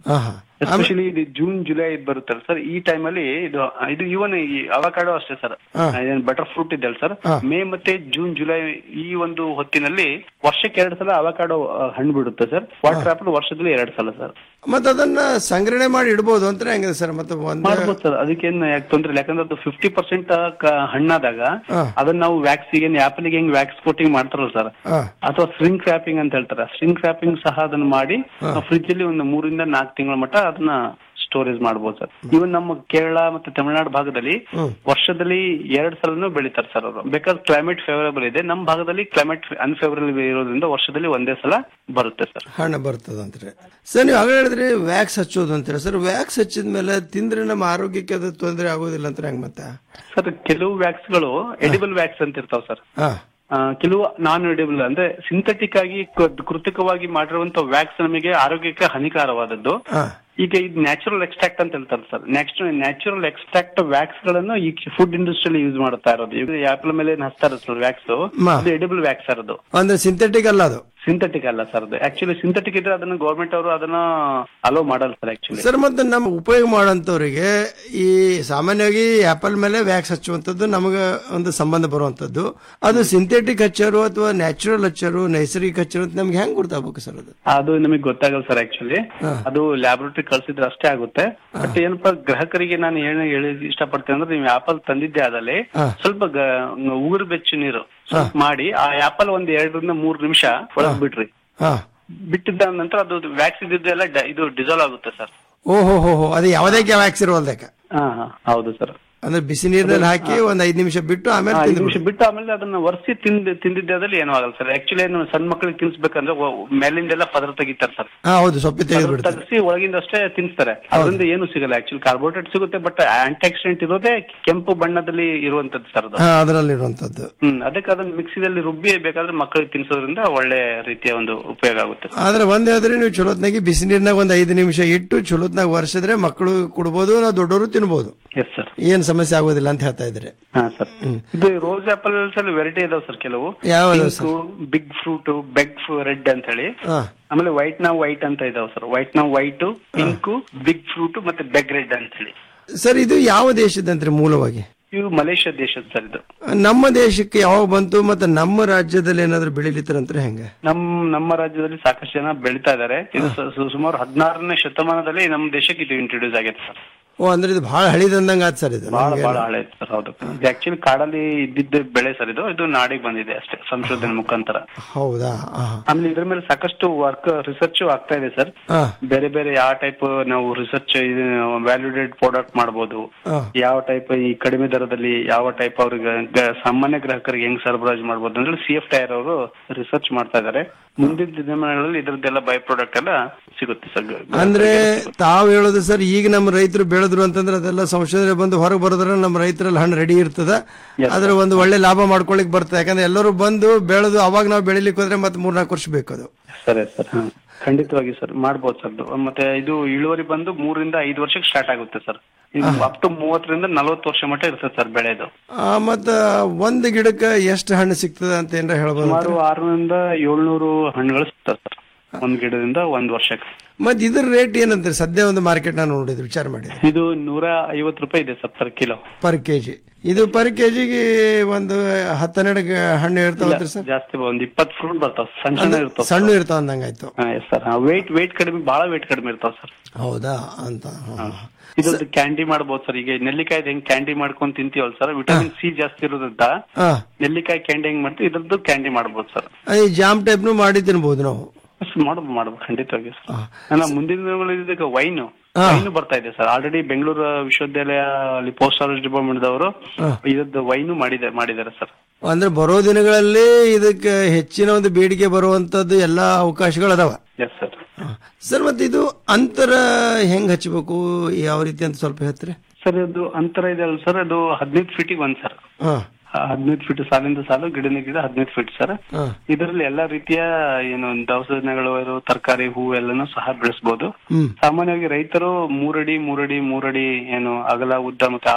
ಹಾ ಹಾ ಎಸ್ಪೆಷಲಿ ಇದು ಜೂನ್ ಜುಲೈ ಬರುತ್ತಲ್ಲ ಸರ್ ಈ ಟೈಮ್ ಅಲ್ಲಿ ಇದು ಇದು ಇವನ್ ಈ ಅವಕಾಡೋ ಅಷ್ಟೇ ಸರ್ ಹಾ. ಬಟರ್ ಫ್ರೂಟ್ ಇದೆಯಲ್ಲ ಸರ್ ಹಾ. ಮೇ ಮತ್ತೆ ಜೂನ್ ಜುಲೈ ಈ ಒಂದು ಹೊತ್ತಿನಲ್ಲಿ ವರ್ಷಕ್ಕೆ ಎರಡು ಸಲ ಅವಕಾಡೋ ಹಣ್ಣು ಬಿಡುತ್ತೆ ಸರ್ ವಾಟರ್ ಆಪಲ್ ವರ್ಷದಲ್ಲಿ ಎರಡು ಸಲ ಸರ್ ಮತ್ತ ಅದನ್ನ ಸಂಗ್ರಹಣೆ ಮಾಡಿ ಇಡ್ಬೋದು ಅಂತ ಹೆಂಗಿದೆ ಸರ್ ಮತ್ತೆ ಒಂದ್ ಮಾಡ್ಬೋದು ಸರ್ ಅದಕ್ಕೇನು ಯಾಕೆ ತೊಂದ್ರೆ ಇಲ್ಲ ಯಾಕಂದ್ರೆ ಅದು ಫಿಫ್ಟಿ ಪರ್ಸೆಂಟ್ ಹಣ್ಣಾದಾಗ ಹಾ. ಅದನ್ನ ನಾವು ವ್ಯಾಕ್ಸ್ ಈಗ ಆಪಲ್ ಗೆ ಹೆಂಗ್ ವ್ಯಾಕ್ಸ್ ಕೋಟಿಂಗ್ ಮಾಡ್ತಾರಲ್ಲ ಸರ್ ಹಾ. ಅಥವಾ ಸ್ಟ್ರಿಂಗ್ ರ್ಯಾಪಿಂಗ್ ಅಂತ ಹೇಳ್ತಾರೆ ಸ್ಟ್ರಿಂಗ್ ರ್ಯಾಪಿಂಗ್ ಸಹ ಅದನ್ನ ಮಾಡಿ ಫ್ರಿಜ್ ಅಲ್ಲಿ ಒಂದು ಮೂರಿಂದ ನಾಲ್ಕು ತಿಂಗಳ ಮಟ್ಟ ಅದನ್ನ ಸ್ಟೋರೇಜ್ ಮಾಡ್ಬೋದು ಸರ್ ಇವನ್ ನಮ್ಮ ಕೇರಳ ಮತ್ತೆ ತಮಿಳುನಾಡು ಭಾಗದಲ್ಲಿ ವರ್ಷದಲ್ಲಿ ಎರಡ್ ಸಲನೂ ಬೆಳಿತಾರೆ ಸರ್ ಅವರು ಬೇಕಾದ್ರೆ ಕ್ಲೈಮೇಟ್ ಫೇವರಬಲ್ ಇದೆ ನಮ್ಮ ಭಾಗದಲ್ಲಿ ಕ್ಲೈಮೇಟ್ ಅನ್ಫೇವರಬಲ್ ಇರೋದ್ರಿಂದ ವರ್ಷದಲ್ಲಿ ಒಂದೇ ಸಲ ಬರುತ್ತೆ ಸರ್ ಹಣ್ಣು ಬರ್ತದಂತ್ರಿ ಸರ್ ನೀವು ಆಗಲೇ ಹೇಳಿದ್ರಿ ವ್ಯಾಕ್ಸ್ ಹಚ್ಚೋದು ಅಂತೀರ ಸರ್ ವ್ಯಾಕ್ಸ್ ಹಚ್ಚಿದ ಮೇಲೆ ತಿಂದ್ರೆ ನಮ್ಮ ಆರೋಗ್ಯಕ್ಕೆ ಅದು ತೊಂದರೆ ಆಗೋದಿಲ್ಲ ಅಂತ ಹೆಂಗ್ ಮತ್ತೆ ಸರ್ ಕೆಲವು ವ್ಯಾಕ್ಸ್ ಗಳು ಎಡಿಬಲ್ ವ್ಯಾಕ್ಸ್ ಅಂತ ಇರ್ತಾವ ಸರ್ ಹಾ ಆ, ಕೆಲವು ನಾನ್ ಎಡಿಬಲ್ ಅಂದ್ರೆ ಸಿಂಥೆಟಿಕ್ ಆಗಿ ಕೃ- ಕೃತಕವಾಗಿ ಮಾಡಿರುವಂತ ವ್ಯಾಕ್ಸ್ ನಮಗೆ ಆರೋಗ್ಯಕ್ಕೆ ಹಾನಿಕಾರವಾದದ್ದು ಹಾ ಈಗ ಇದು ನ್ಯಾಚುರಲ್ ಎಕ್ಸ್ಟ್ರಾಕ್ಟ್ ಅಂತ ಹೇಳ್ತಾರೆ sir next natural extract wax ಗಳನ್ನು ಈ ಫುಡ್ ಇಂಡಸ್ಟ್ರಿಯಲ್ಲಿ ಯೂಸ್ ಮಾಡ್ತಾ ಇರೋದು ಈಗ ಆಪಲ್ ಮೇಲೆ ಏನ್ ಹಚ್ತಾರೆ ಸರ್ ವ್ಯಾಕ್ಸ್ ಮಾ. ಅದು ಎಡಿಬಲ್ ವ್ಯಾಕ್ಸ್ ಸರ್ ಅದು ಅಂದ್ರೆ ಸಿಂಥೆಟಿಕ್ ಅಲ್ಲ ಅದು ಸಿಂಥೆಟಿಕ್ ಅಲ್ಲ ಸರ್ ಅದು ಆಕ್ಚುಲಿ ಸಿಂಥೆಟಿಕ್ ಇದ್ರೆ ಅದನ್ನ ಗೌರ್ಮೆಂಟ್ ಅವರು ಅದನ್ನ ಅಲೋ ಮಾಡಲ್ಲ ಸರ್ ಆಕ್ಚುಲಿ ಸರ್ ಮತ್ತೆ ನಮ್ಮ ಉಪಯೋಗ ಮಾಡೋಂಥವ್ರಿಗೆ ಈ ಸಾಮಾನ್ಯವಾಗಿ ಆಪಲ್ ಮೇಲೆ ವ್ಯಾಕ್ಸ್ ಹಚ್ಚುವಂಥದ್ದು ನಮಗೆ ಒಂದು ಸಂಬಂಧ ಬರುವಂಥದ್ದು ಅದು ಸಿಂಥೆಟಿಕ್ ಹಚ್ಚಾರು ಅಥವಾ ನ್ಯಾಚುರಲ್ ಹಚ್ಚಾರು ನೈಸರ್ಗಿಕ ಹಚ್ಚಾರು ಅಂತ ನಮ್ಗೆ ಹೆಂಗ್ ಗೊತ್ತಾಗಬೇಕು ಸರ್ ಅದು ಅದು ನಮಗೆ ಗೊತ್ತಾಗಲ್ಲ ಸರ್ ಆಕ್ಚುಲಿ ಅದು ಲ್ಯಾಬೊರೇಟರಿ ಕಳ್ಸಿದ್ರೆ ಅಷ್ಟೇ ಆಗುತ್ತೆ ಬಟ್ ಏನಪ್ಪಾ ಗ್ರಾಹಕರಿಗೆ ನಾನು ಏನು ಹೇಳಿ ಇಷ್ಟಪಡ್ತೇನೆ ಅಂದ್ರೆ ನೀವು ಆಪಲ್ ತಂದಿದ್ದೆ ಆದಲ್ಲಿ ಹಾ. ಸ್ವಲ್ಪ ಗ- ಉಗುರು ಬೆಚ್ಚು ನೀರು ಸ್ವಲ್ಪ ಮಾಡಿ ಆ ಆಪಲ್ ಒಂದ್ ಎರಡರಿಂದ ಮೂರ್ ನಿಮಿಷ ಒಳಗ್ ಬಿಡ್ರಿ ಹಾ ಬಿಟ್ಟಿದ್ದ ನಂತರ ಅದು ವ್ಯಾಕ್ಸ್ ಇದ್ದಿದ್ದೆಲ್ಲ ಡ- ಇದು ಡಿಸಾಲ್ವ್ ಆಗುತ್ತೆ ಸರ್ ಓಹೋ ಹೋ ಹೋ ಅದು ಯಾವುದೇ ವ್ಯಾಕ್ಸ್ ಇರುವಲ್ದಕ್ಕೆ ಹಾ ಹಾ ಹೌದು ಸರ್ ಅಂದ್ರೆ ಬಿಸಿ ನೀರಿನಲ್ಲಿ ಹಾಕಿ ಒಂದ್ ಐದ್ ನಿಮಿಷ ಬಿಟ್ಟು ಆಮೇಲೆ ಐದು ತಿಂದ್ಬಿಡು. ನಿಮಿಷ ಬಿಟ್ಟು ಆಮೇಲೆ ಅದನ್ನ ಒರೆಸಿ ತಿಂದ್ ತಿಂದಿದ್ದಾದಲ್ಲಿ ಏನೂ ಆಗಲ್ಲ ಸರ್ ಆಕ್ಚುಲಿ ಏನು ಸಣ್ಣ ಮಕ್ಕಳಿಗೆ ತಿನ್ಸ್ಬೇಕಂದ್ರೆ ಒ- ಮೇಲಿಂದೆಲ್ಲ ಪದರ ತೆಗಿತಾರೆ ಸರ್ ಹಾ ಹೌದು ಸೊಪ್ಪಿ ತೆಗೆದು ಬಿಡ್ತಾರೆ ತರಿಸಿ ಒಳಗಿಂದ ಅಷ್ಟೇ ತಿನ್ಸ್ತಾರೆ ಅದರಿಂದ ಏನು ಸಿಗಲ್ಲ ಆಕ್ಚುಲಿ ಕಾರ್ಬೋಹೈಡ್ರೇಟ್ ಸಿಗುತ್ತೆ ಬಟ್ ಆಂಟಿ ಆಕ್ಸಿಡೆಂಟ್ ಇರೋದೇ ಕೆಂಪು ಬಣ್ಣದಲ್ಲಿ ಇರುವಂತದ್ದು ಸರ್ ಅದು ಹಾ ಅದರಲ್ಲಿರುವಂತದ್ದು ಹ್ಮ್ ಅದಕ್ಕೆ ಅದನ್ನ ಮಿಕ್ಸಿದಲ್ಲಿ ರುಬ್ಬಿ ಬೇಕಾದ್ರೆ ಮಕ್ಕಳಿಗೆ ತಿನ್ಸೋದ್ರಿಂದ ಒಳ್ಳೆ ರೀತಿಯ ಒಂದು ಉಪಯೋಗ ಆಗುತ್ತೆ ಆದ್ರೆ ಒಂದ್ ಹೇಳಿದ್ರೆ ನೀವು ಚಲೋತ್ನಾಗಿ ಬಿಸಿ ನೀರ್ನಾಗ ಒಂದ್ ಐದು ನಿಮಿಷ ಇಟ್ಟು ಚಲೋತ್ನಾಗ ವರ್ಷಿದ್ರೆ ಮಕ್ಕಳು ಕುಡ್ಬೋದು ನಾವು ದೊಡ್ಡವರು ತಿನ್ಬೋದು ಎಸ್ ಸರ್ ಏನ್ ಸಮಸ್ಯೆ ಆಗೋದಿಲ್ಲ ಅಂತ ಹೇಳ್ತಾ ಇದ್ರೆ ಹಾ ಸರ್ ಇದು ರೋಸ್ ಆಪಲ್ ಅಲ್ಲಿ ವೆರೈಟಿ ಇದಾವೆ ಸರ್ ಕೆಲವು ಯಾವ ಅದಾವ್ ಬಿಗ್ ಫ್ರೂಟ್ ಬೆಗ್ ರೆಡ್ ಅಂತ ಹೇಳಿ ಹಾ ಆಮೇಲೆ ವೈಟ್ ನಾವು ವೈಟ್ ಅಂತ ಇದಾವೆ ಸರ್ ವೈಟ್ ನಾವು ವೈಟ್ ಪಿಂಕ್ ಬಿಗ್ ಫ್ರೂಟ್ ಮತ್ತೆ ಬೆಗ್ ರೆಡ್ ಅಂತ ಹೇಳಿ ಸರ್ ಇದು ಯಾವ ದೇಶದಂತ್ರಿ ಮೂಲವಾಗಿ ಇವು ಮಲೇಷ್ಯಾ ದೇಶದ ಸರ್ ಇದು ನಮ್ಮ ದೇಶಕ್ಕೆ ಯಾವಾಗ ಬಂತು ಮತ್ತೆ ನಮ್ಮ ರಾಜ್ಯದಲ್ಲಿ ಏನಾದ್ರು ಬೆಳಿಲಿತ್ತಾರಂದ್ರೆ ಹೆಂಗೆ ನಮ್ ನಮ್ಮ ರಾಜ್ಯದಲ್ಲಿ ಸಾಕಷ್ಟು ಜನ ಬೆಳಿತಾ ಇದಾರೆ ಇದು ಸ- ಸು- ಸುಮಾರು ಹದಿನಾರನೇ ಶತಮಾನದಲ್ಲಿ ನಮ್ಮ ದೇಶಕ್ಕೆ ಇದು ಇಂಟ್ರೊಡ್ಯೂಸ್ ಆಗೈತೆ ಸರ್ ಓ ಅಂದ್ರೆ ಇದು ಬಹಳ ಹಳಿದಂದಂಗ ಆತ್ ಸರ್ ಇದು ಬಹಳ ನಮ್ಗೆ. ಬಹಳ ಹಳೆ ಸರ್ ಹೌದು ಇದು ಆಕ್ಚುಲಿ ಕಾಡಲ್ಲಿ ಇದ್ದಿದ್ದ ಬೆಳೆ ಸರ್ ಇದು ಇದು ನಾಡಿಗೆ ಬಂದಿದೆ ಅಷ್ಟೇ ಸಂಶೋಧನೆ ಮುಖಾಂತರ ಹೌದಾ ಆ, ಆಮೇಲೆ ಇದ್ರ ಮೇಲೆ ಸಾಕಷ್ಟು ವರ್ಕ್ ರಿಸರ್ಚ್ ಆಗ್ತಾ ಇದೆ ಸರ್ ಆ, ಬೇರೆ ಬೇರೆ ಯಾವ ಟೈಪ್ ನಾವು ರಿಸರ್ಚ್ ವ್ಯಾಲ್ಯೂಡೇಟ್ ಪ್ರಾಡಕ್ಟ್ ಮಾಡಬಹುದು ಆ. ಯಾವ ಟೈಪ್ ಈ ಕಡಿಮೆ ದರದಲ್ಲಿ ಯಾವ ಟೈಪ್ ಅವ್ರಿಗೆ ಗ- ಸಾಮಾನ್ಯ ಗ್ರಾಹಕರಿಗೆ ಹೆಂಗ್ ಸರಬರಾಜು ಮಾಡಬಹುದು ಅಂದ್ರೆ ಸಿ ಎಫ್ ಟೈರ್ ಅವರು ರಿಸರ್ಚ್ ಮಾಡ್ತಾ ಇದಾರೆ ಮುಂದಿನ ದಿನಮಾನಗಳಲ್ಲಿ ಇದ್ರದ್ದೆಲ್ಲ ಬೈ ಪ್ರಾಡಕ್ಟ್ ಎಲ್ಲ ಸಿಗುತ್ತೆ ಸರ್ ಅಂದ್ರೆ ತಾವ್ ಹೇಳೋದು ಸರ್ ಈಗ ನಮ್ಮ ರೈತರು ಬೆಳೆದ್ರು ಅಂತಂದ್ರೆ ಅದೆಲ್ಲ ಸಂಶೋಧನೆ ಬಂದು ಹೊರಗೆ ಬರೋದ್ರ ನಮ್ಮ ರೈತರಲ್ಲಿ ಹಣ್ಣು ರೆಡಿ ಇರ್ತದ ಅದ್ರ ಒಂದು ಒಳ್ಳೆ ಲಾಭ ಮಾಡ್ಕೊಳಿಕ್ ಬರ್ತದೆ ಯಾಕಂದ್ರೆ ಎಲ್ಲರೂ ಬಂದು ಬೆಳೆದು ಅವಾಗ ನಾವು ಬೆಳಿಲಿಕ್ಕೆ ಹೋದ್ರೆ ಮತ್ತೆ ಮೂರ್ನಾಲ್ಕು ವರ್ಷ ಬೇಕು ಅದು ಸರಿ ಸರ್ ಹಾ. ಖಂಡಿತವಾಗಿ ಸರ್ ಮಾಡ್ಬೋದು ಸರ್ ಅದು. ಮತ್ತೆ ಇದು ಇಳುವರಿ ಬಂದು ಮೂರರಿಂದ ಐದು ವರ್ಷಕ್ಕೆ ಸ್ಟಾರ್ಟ್ ಆಗುತ್ತೆ ಸರ್ ಇದು ಅಪ್ ಟು ಮೂವತ್ತರಿಂದ ನಲವತ್ತು ವರ್ಷ ಮಟ್ಟ ಇರ್ತದೆ ಸರ್ ಬೆಳೆದು ಆ, ಮತ್ತ ಒಂದ್ ಗಿಡಕ್ಕೆ ಎಷ್ಟು ಹಣ್ಣು ಸಿಗ್ತದ ಅಂತ ಏನಾರ ಹೇಳ್ಬೋದು ಸುಮಾರು ಆರರಿಂದ ಏಳ್ನೂರು ಹಣ್ಣುಗಳು ಸಿಗ್ತದೆ ಸರ್ ಒಂದ್ ಗಿಡದಿಂದ ಒಂದ್ ವರ್ಷಕ್ಕೆ ಮತ್ ಇದ್ರ ರೇಟ್ ಏನಂತಾರೆ ಸದ್ಯ ಒಂದು ಮಾರ್ಕೆಟ್ ನಾನು ನೋಡಿದ್ವಿ ವಿಚಾರ ಮಾಡಿದ್ವಿ ಇದು ನೂರ ಐವತ್ತು ರೂಪಾಯಿ ಇದೆ sir per kilo per KG ಇದು ಪರ್ ಕೆಜಿಗೆ ಒಂದು ಹತ್ತೆರಡು ಹಣ್ಣು ಇರ್ತಾವಂತ್ರಿ ಸರ್ ಜಾಸ್ತಿ ಒಂದ್ ಇಪ್ಪತ್ತು ಫ್ರೂಟ್ ಬರ್ತಾವ ಸಣ್ಣ ಸಣ್ಣ ಅಂದ್ರೆ ಇರ್ತಾವ ಸಣ್ಣ ಇರ್ತಾವ ಅಂದಂಗಾಯ್ತು ಸರ್ ವೇಟ್ ವೇಟ್ ಕಡಿಮೆ ಬಹಳ ವೇಟ್ ಕಡಿಮೆ ಇರ್ತಾವ ಸರ್ ಹೌದಾ ಅಂತ ಹಾ. ಇದೊಂದು ಕ್ಯಾಂಡಿ ಮಾಡ್ಬೋದು ಸರ್ ಈಗ ನೆಲ್ಲಿಕಾಯ್ದು ಹೆಂಗ್ ಕ್ಯಾಂಡಿ ಮಾಡ್ಕೊಂಡ್ ತಿಂತೀವಲ್ಲ ಸರ್ ವಿಟಮಿನ್ ಸಿ ಜಾಸ್ತಿ ಇರೋದ್ರಿಂದ ಹಾ. ನೆಲ್ಲಿಕಾಯಿ ಕ್ಯಾಂಡಿ ಹೆಂಗ್ ಮಾಡ್ತೀವಿ ಇದ್ರದ್ದು ಕ್ಯಾಂಡಿ ಮಾಡ್ಬೋದು ಸರ್ ಈ ಜಾಮ್ ಟೈಪ್ನು ಮಾಡಿ ತಿನ್ಬೋದು ನಾವು ಮಾಡ್ಬೋದು ಮಾಡ್ಬೋದು ಖಂಡಿತವಾಗಿ ಸರ್ ಅಲ್ಲ ಮುಂದಿನ ದಿನಗಳಲ್ಲಿ ಇದಕ್ಕೆ ವೈನ್ ಹಾ. ವೈನ್ ಬರ್ತಾ ಇದೆ ಸರ್ ಆಲ್ರೆಡಿ ಬೆಂಗಳೂರು ವಿಶ್ವವಿದ್ಯಾಲಯ ಅಲ್ಲಿ ಪೋಸ್ಟ್ ಆಫೀಸ್ ಡಿಪಾರ್ಟ್ಮೆಂಟ್ ದವರು ಹಾ. ಇದ್ರದ್ದು ವೈನು ಮಾಡಿದೆ ಮಾಡಿದ್ದಾರೆ ಸರ್ ಅಂದ್ರೆ ಬರೋ ದಿನಗಳಲ್ಲಿ ಇದಕ್ಕೆ ಹೆಚ್ಚಿನ ಒಂದು ಬೇಡಿಕೆ ಬರುವಂತದ್ದು ಎಲ್ಲಾ ಅವಕಾಶಗಳು ಅದಾವ ಎಸ್ ಸರ್ ಸರ್ ಮತ್ತೆ ಇದು ಅಂತರ ಹೆಂಗ್ ಹಚ್ಚಬೇಕು ಯಾವ ರೀತಿ ಅಂತ ಸ್ವಲ್ಪ ಹೇಳ್ತೀರಿ ಸರ್ ಅದು ಅಂತರ ಇದೆ ಅಲ್ಲ ಸರ್ ಅದು ಹದಿನೈದು ಫೀಟಿಗೆ ಒಂದ್ ಸರ್ ಹಾ ಹದಿನೈದು ಫೀಟ್ ಸಾಲಿಂದ ಸಾಲು ಗಿಡನ ಗಿಡ ಹದಿನೈದು ಫೀಟ್ ಸರ್ ಹಾ ಇದರಲ್ಲಿ ಎಲ್ಲಾ ರೀತಿಯ ಏನು ದವಸಗಳು ತರಕಾರಿ ಹೂ ಎಲ್ಲಾನು ಸಹ ಬೆಳೆಸಬಹುದು ಹ್ಮ್ ಸಾಮಾನ್ಯವಾಗಿ ರೈತರು ಮೂರಡಿ ಮೂರಡಿ ಮೂರಡಿ ಏನು ಅಗಲ ಉದ್ದ ಮತ್ತೆ ಆಳ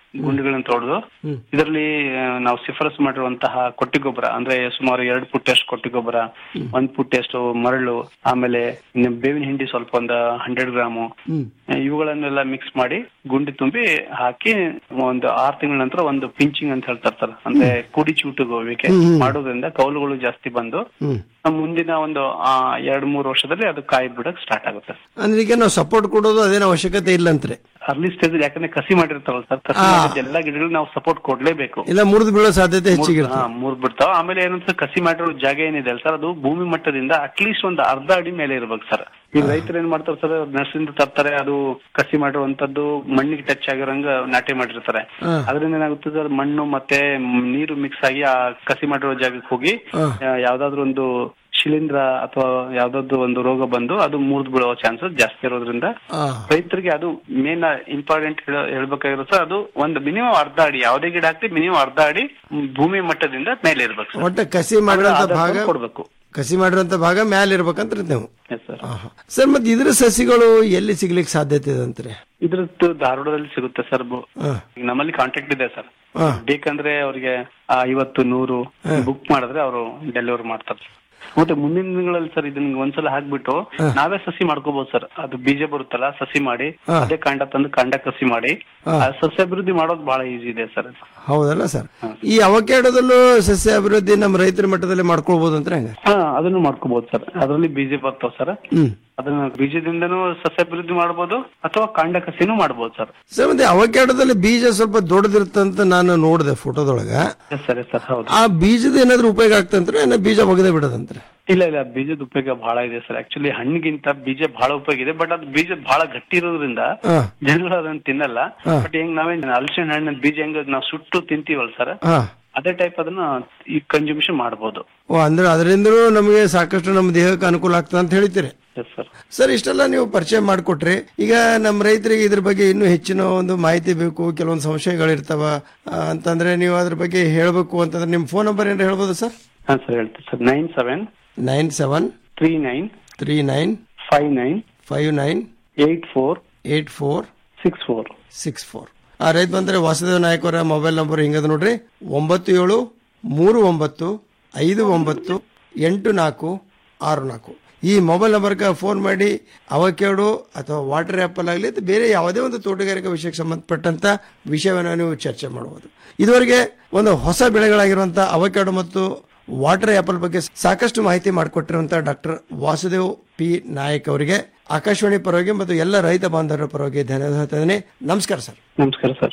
ಗುಂಡಿಗಳನ್ನ ತೊಳೆದು ಇದರಲ್ಲಿ ಆ, ನಾವು ಶಿಫಾರಸು ಮಾಡಿರುವಂತಹ ಕೊಟ್ಟಿ ಗೊಬ್ಬರ ಅಂದ್ರೆ ಸುಮಾರು ಎರಡು ಪುಟ್ಟಷ್ಟು ಕೊಟ್ಟಿ ಗೊಬ್ಬರ ಒಂದ್ ಪುಟ್ಟಷ್ಟು ಮರಳು ಆಮೇಲೆ ಇನ್ನು ಬೇವಿನ ಹಿಂಡಿ ಸ್ವಲ್ಪ ಒಂದು ಹಂಡ್ರೆಡ್ ಗ್ರಾಮು ಆ, ಇವುಗಳನ್ನೆಲ್ಲ ಮಿಕ್ಸ್ ಮಾಡಿ ಗುಂಡಿ ತುಂಬಿ ಹಾಕಿ ಒಂದು ಆರು ತಿಂಗಳ ನಂತರ ಒಂದು ಪಿಂಚಿಂಗ್ ಅಂತ ಹೇಳ್ತಾರೆ ಸರ್ ಅಂದ್ರೆ ಕುಡಿ ಚೂಟುಗೋವಿಕೆ ಮಾಡೋದ್ರಿಂದ ಕೌಲುಗಳು ಜಾಸ್ತಿ ಬಂದು ನಮ್ಮ ಮುಂದಿನ ಒಂದು ಆ, ಎರಡ್ ಮೂರು ವರ್ಷದಲ್ಲಿ ಅದು ಕಾಯಿ ಬಿಡಕ್ ಸ್ಟಾರ್ಟ್ ಆಗುತ್ತೆ ಅಂದ್ರೆ ಈಗ ನಾವು ಸಪೋರ್ಟ್ ಕೊಡೋದು ಅದೇನು ಅವಶ್ಯಕತೆ ಇಲ್ಲ ಅಂತ್ರೆ ಅರ್ಲಿ ಸ್ಟೇಜ್ ಯಾಕಂದ್ರೆ ಕಸಿ ಮಾಡಿರ್ತಾರಲ್ಲ ಸರ್ ಕಸಿ ಮಾಡಿದ ಎಲ್ಲಾ ಗಿಡಗಳು ನಾವು ಸಪೋರ್ಟ್ ಕೊಡ್ಲೇಬೇಕು ಇಲ್ಲ ಮುರಿದು ಬೀಳೋ ಸಾಧ್ಯತೆ ಹೆಚ್ಚಿಗಿರುತ್ತೆ ಮೂರ್ ಬಿಡ್ತಾವ ಆಮೇಲೆ ಏನಂತ ಕಸಿ ಮಾಡಿರೋ ಜಾಗ ಏನಿದೆ ಅಲ್ಲ ಸರ್ ಅದು ಭೂಮಿ ಮಟ್ಟದಿಂದ ಅಟ್ಲೀಸ್ಟ್ ಒಂದು ಅರ್ಧ ಅಡಿ ಮೇಲೆ ಇರ್ಬೇಕು ಸರ್ ಈಗ ರೈತರು ಏನ್ ಮಾಡ್ತಾರೆ ಸರ್ ನರ್ಸರಿಂದ ತರ್ತಾರೆ ಅದು ಕಸಿ ಮಾಡಿರುವಂತದ್ದು ಮಣ್ಣಿಗೆ ಟಚ್ ಆಗಿರೋಂಗ ನಾಟಿ ಮಾಡಿರ್ತಾರೆ ಹಾ. ಅದರಿಂದ ಏನಾಗುತ್ತೆ ಸರ್ ಮಣ್ಣು ಮತ್ತೆ ಮ್, ನೀರು ಮಿಕ್ಸ್ ಆಗಿ ಆ ಕಸಿ ಮಾಡಿರೋ ಜಾಗಕ್ಕೆ ಹೋಗಿ ಹಾ. ಆ, ಯಾವ್ದಾದ್ರು ಒಂದು ಶಿಲೀಂಧ್ರ ಅಥವಾ ಯಾವ್ದಾದ್ರು ಒಂದು ರೋಗ ಬಂದು ಅದು ಮುರಿದು ಬೀಳೋ ಚಾನ್ಸಸ್ ಜಾಸ್ತಿ ಇರೋದ್ರಿಂದ ಆ. ರೈತರಿಗೆ ಅದು ಮೇನ್ ಇಂಪಾರ್ಟೆಂಟ್ ಹೇಳ್ಬೇಕಾಗಿರೋ ಸರ್ ಅದು ಒಂದು ಮಿನಿಮಮ್ ಅರ್ಧ ಅಡಿ ಯಾವುದೇ ಗಿಡ ಹಾಕ್ಲಿ ಮಿನಿಮಮ್ ಅರ್ಧ ಅಡಿ ಮ್, ಭೂಮಿ ಮಟ್ಟದಿಂದ ಮೇಲೆ ಇರ್ಬೇಕು ಸರ್ ಒಟ್ಟ ಕಸಿ ಮಾಡಿರೋಂತ ಆದಷ್ಟು ಭಾಗ ಕೊಡ್ಬೇಕು ಕಸಿ ಮಾಡಿರೋಂತ ಭಾಗ ಮ್ಯಾಲ ಇರ್ಬೇಕಂತ ನೀವು ಎಸ್ ಸರ್ ಸರ್ ಮತ್ತೆ ಇದ್ರ ಸಸಿಗಳು ಎಲ್ಲಿ ಸಿಗ್ಲಿಕ್ಕೆ ಸಾಧ್ಯತೆ ಇದೆ ಅಂತಾರೆ ಇದ್ರದ್ದು ಧಾರವಾಡದಲ್ಲಿ ಸಿಗುತ್ತೆ ಸರ್ ಹಾ. ಈಗ ನಮ್ಮಲ್ಲಿ ಕಾಂಟ್ಯಾಕ್ಟ್ ಇದೆ ಸರ್ ಹಾ. ಬೇಕಂದ್ರೆ ಅವ್ರಿಗೆ ಆ, ಐವತ್ತು ನೂರು ಬುಕ್ ಮಾಡಿದ್ರೆ ಅವರು ಡೆಲಿವರಿ ಮಾಡ್ತಾರೆ ಮತ್ತೆ ಮುಂದಿನ ದಿನಗಳಲ್ಲಿ ಸರ್ ಇದನ್ನ ಒಂದ್ಸಲ ಹಾಕ್ಬಿಟ್ಟು ನಾವೇ ಸಸಿ ಮಾಡ್ಕೋಬಹುದು ಸರ್ ಅದು ಬೀಜ ಬರುತ್ತಲ್ಲ ಸಸಿ ಮಾಡಿ ಹಾ. ಅದೇ ಕಾಂಡ ತಂದು ಕಾಂಡ ಕಸಿ ಮಾಡಿ ಹಾ. ಆ ಸಸ್ಯಾಭಿವೃದ್ಧಿ ಮಾಡೋದು ಬಹಳ ಈಸಿ ಇದೆ ಸರ್ ಹೌದಲ್ಲ ಸರ್ ಈ ಅವಕ್ಯಾಡದಲ್ಲೂ ಸಸ್ಯ ಅಭಿವೃದ್ಧಿ ನಮ್ಮ ರೈತರ ಮಟ್ಟದಲ್ಲಿ ಮಾಡ್ಕೊಳ್ಬಹುದು ಅಂತ ಹೆಂಗ ಹಾ ಅದನ್ನು ಮಾಡ್ಕೋಬಹುದು ಸರ್ ಅದರಲ್ಲಿ ಬೀಜ ಬರ್ತಾವ ಸರ್ ಹ್ಮ್ ಅದನ್ನ ಬೀಜದಿಂದನೂ ಸಸ್ಯಾಭಿವೃದ್ಧಿ ಮಾಡಬಹುದು ಅಥವಾ ಕಾಂಡ ಕಸಿನೂ ಮಾಡಬಹುದು ಸರ್ ಸರ್ ಮತ್ತೆ ಅವಕ್ಯಾಡದಲ್ಲಿ ಬೀಜ ಸ್ವಲ್ಪ ದೊಡ್ಡದಿರುತ್ತಂತ ನಾನು ನೋಡಿದೆ ಫೋಟೋದೊಳಗ ಎಸ್ ಸರ್ ಎಸ್ ಸರ್ ಹೌದು ಆ ಬೀಜದ ಏನಾದ್ರು ಉಪಯೋಗ ಆಗ್ತಂದ್ರೆ ಏನ ಬೀಜ ಒಗದೆ ಬಿಡೋದಂದ್ರೆ ಇಲ್ಲ ಇಲ್ಲ ಬೀಜದ ಉಪಯೋಗ ಬಹಳ ಇದೆ ಸರ್ ಆಕ್ಚುಲಿ ಹಣ್ಣಿಗಿಂತ ಬೀಜ ಬಹಳ ಉಪಯೋಗ ಇದೆ ಬಟ್ ಅದು ಬೀಜ ಬಹಳ ಗಟ್ಟಿ ಇರೋದ್ರಿಂದ ಹಾ. ಜನಗಳು ಅದನ್ನ ತಿನ್ನಲ್ಲ ಹಾ. ಬಟ್ ಹೆಂಗ್ ನಾವೇನ್ ಹಲಸಿನ ಹಣ್ಣಿನ ಬೀಜ ಹೆಂಗ್ ನಾವು ಸುಟ್ಟು ತಿಂತೀವಲ್ಲ ಸರ್ ಹಾ ಅದೇ ಟೈಪ್ ಅದನ್ನ ಈ ಕನ್ಸ್ಯೂಮೇಷನ್ ಮಾಡಬಹುದು ಓ ಅಂದ್ರೆ ಅದರಿಂದಲೂ ನಮಗೆ ಸಾಕಷ್ಟು ನಮ್ಮ ದೇಹಕ್ಕೆ ಅನುಕೂಲ ಆಗ್ತದೆ ಅಂತ ಹೇಳ್ತೀರಿ ಎಸ್ ಸರ್ ಸರ್ ಇಷ್ಟೆಲ್ಲ ನೀವು ಪರಿಚಯ ಮಾಡಿಕೊಟ್ರಿ ಈಗ ನಮ್ಮ ರೈತರಿಗೆ ಇದ್ರ ಬಗ್ಗೆ ಇನ್ನೂ ಹೆಚ್ಚಿನ ಒಂದು ಮಾಹಿತಿ ಬೇಕು ಕೆಲವೊಂದು ಸಂಶಯಗಳಿರ್ತಾವ ಆ, ಅಂತಂದ್ರೆ ನೀವು ಅದ್ರ ಬಗ್ಗೆ ಹೇಳಬೇಕು ಅಂತಂದ್ರೆ ನಿಮ್ಮ ಫೋನ್ ನಂಬರ್ ಏನಾರ ಹೇಳ್ಬೋದು ಸರ್ ಹಾ ಸರ್ ಹೇಳ್ತೀನಿ sir nine seven nine seven three nine three nine five nine five nine eight four eight four six four six four ಆ ರೈತ ಬಂದರೆ ವಾಸುದೇವ ನಾಯಕ್ ಅವರ ಮೊಬೈಲ್ ನಂಬರ್ ಹಿಂಗದ ನೋಡ್ರಿ ಒಂಬತ್ತು ಏಳು ಮೂರು ಒಂಬತ್ತು ಐದು ಒಂಬತ್ತು ಎಂಟು ನಾಲ್ಕು ಆರು ನಾಲ್ಕು ಈ ಮೊಬೈಲ್ ನಂಬರ್ಗೆ ಫೋನ್ ಮಾಡಿ ಅವಕೇಡು ಅಥವಾ ವಾಟರ್ ಆ್ಯಪಲ್ ಆಗಲಿ ಅಥವಾ ಬೇರೆ ಯಾವುದೇ ಒಂದು ತೋಟಗಾರಿಕಾ ವಿಷಯಕ್ಕೆ ಸಂಬಂಧಪಟ್ಟಂತ ವಿಷಯವನ್ನು ನೀವು ಚರ್ಚೆ ಮಾಡಬಹುದು ಇದುವರೆಗೆ ಒಂದು ಹೊಸ ಬೆಳೆಗಳಾಗಿರುವಂತಹ ಅವಕ್ಯಾಡೋ ಮತ್ತು ವಾಟರ್ ಆ್ಯಪಲ್ ಬಗ್ಗೆ ಸಾಕಷ್ಟು ಮಾಹಿತಿ ಮಾಡಿಕೊಟ್ಟಿರುವಂತಹ ಡಾಕ್ಟರ್ ವಾಸುದೇವ್ ಪಿ ನಾಯಕ್ ಅವರಿಗೆ ಆಕಾಶವಾಣಿ ಪರವಾಗಿ ಮತ್ತು ಎಲ್ಲ ರೈತ ಬಾಂಧವರ ಪರವಾಗಿ ಧನ್ಯವಾದ ಹೇಳ್ತಾ ಇದ್ದೀನಿ ನಮಸ್ಕಾರ ಸರ್ ನಮಸ್ಕಾರ ಸರ್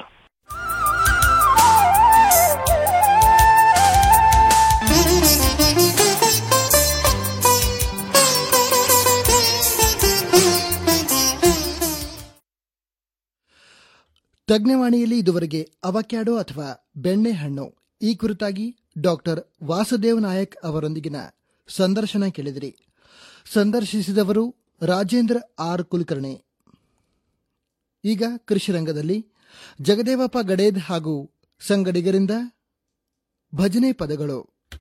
ತಜ್ಞವಾಣಿಯಲ್ಲಿ ಇದುವರೆಗೆ ಅವಕ್ಯಾಡೋ ಅಥವಾ ಬೆಣ್ಣೆಹಣ್ಣು ಈ ಕುರಿತಾಗಿ ಡಾಕ್ಟರ್ ವಾಸುದೇವ್ ನಾಯಕ್ ಅವರೊಂದಿಗಿನ ಸಂದರ್ಶನ ಕೇಳಿದಿರಿ ಸಂದರ್ಶಿಸಿದವರು ರಾಜೇಂದ್ರ ಆರ್ ಕುಲಕರ್ಣಿ ಈಗ ಕೃಷಿ ರಂಗದಲ್ಲಿ ಜಗದೇವಪ್ಪ ಗಡೇದ್ ಹಾಗೂ ಸಂಗಡಿಗರಿಂದ ಭಜನೆ ಪದಗಳು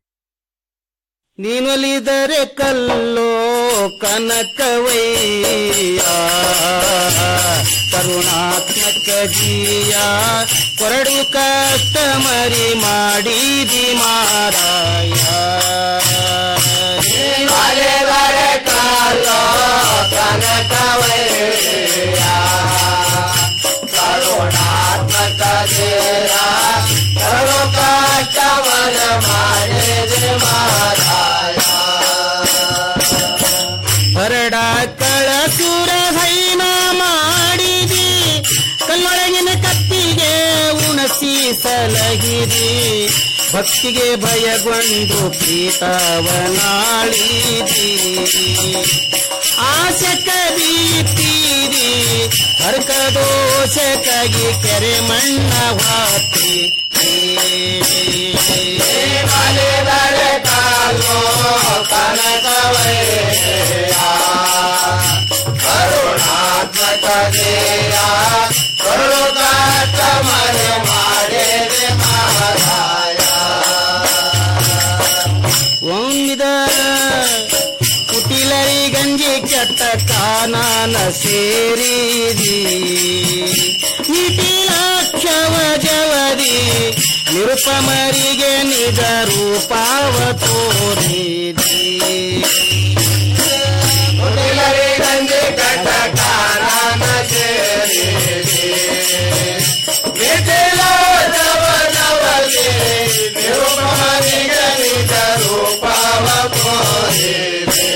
ನೀನೊಲಿದರೆ ಕಲ್ಲೋ ಕನಕವಯ್ಯ ಕರುಣಾತ್ಮಕ ಜೀಯ ಕೊರಡು ಕಷ್ಟ ಮರಿ ಮಾಡಿದಿ ಮಾರಾಯ ನೀನೊಲಿದರೆ ಕಲ್ಲೋ ಕನಕವಯ್ಯ ಕರುಣಾತ್ಮಕ ಜೀಯ ಕರುಣು ಕಷ್ಟ ಮರ ಮಾಡಿದಿ ಮಾರಾಯ ಹೊರಡ ಕಳಸುರ ಹೈನ ಮಾಡಿದಿ ಕಲ್ಲೊಳಗಿನ ಕತ್ತಿಗೆ ಉಣಸಿ ಸಲಹಿದಿ ಭಕ್ತಿಗೆ ಭಯಗೊಂಡು ಪ್ರೀತವನಾಳಿದಿ ಆಶಕ ದೀಪ್ತೀರಿ ಹರ್ಕ ದೋಷಕ್ಕಾಗಿ ಕೆರೆ ಮಣ್ಣ ಹಾತಿ ಕಾಲೋ ಕನಕವಯ್ಯ ಕರುಣಾತ್ಮಕ ದೇಯ ಕರುಳು ಕಾಟ ಮರೆ ಮಾಡಿದೆ ಮಹಾರಾಯ ಒಮ್ಮಿದ ಕುಟಿಲರಿ ಗಂಜಿ ಕೆಟ್ಟ ಕಾನಾನ ಸೇರಿದಿ ನಿಟಿಲಕ್ಷವ ಜ ನಿರುಪಮರಿಗೆ ನಿಜ ರೂಪಾವ ತೋರಿದಿ ಗಂಜೆ ಕಟ್ಟ ಕಾರಣ ಸೇರಿದಿ ಮಿಥಿಲ ಜವನವಗೆ ನಿರುಪಮರಿಗೆ ನಿಜ ರೂಪಾವ ತೋರಿದಿ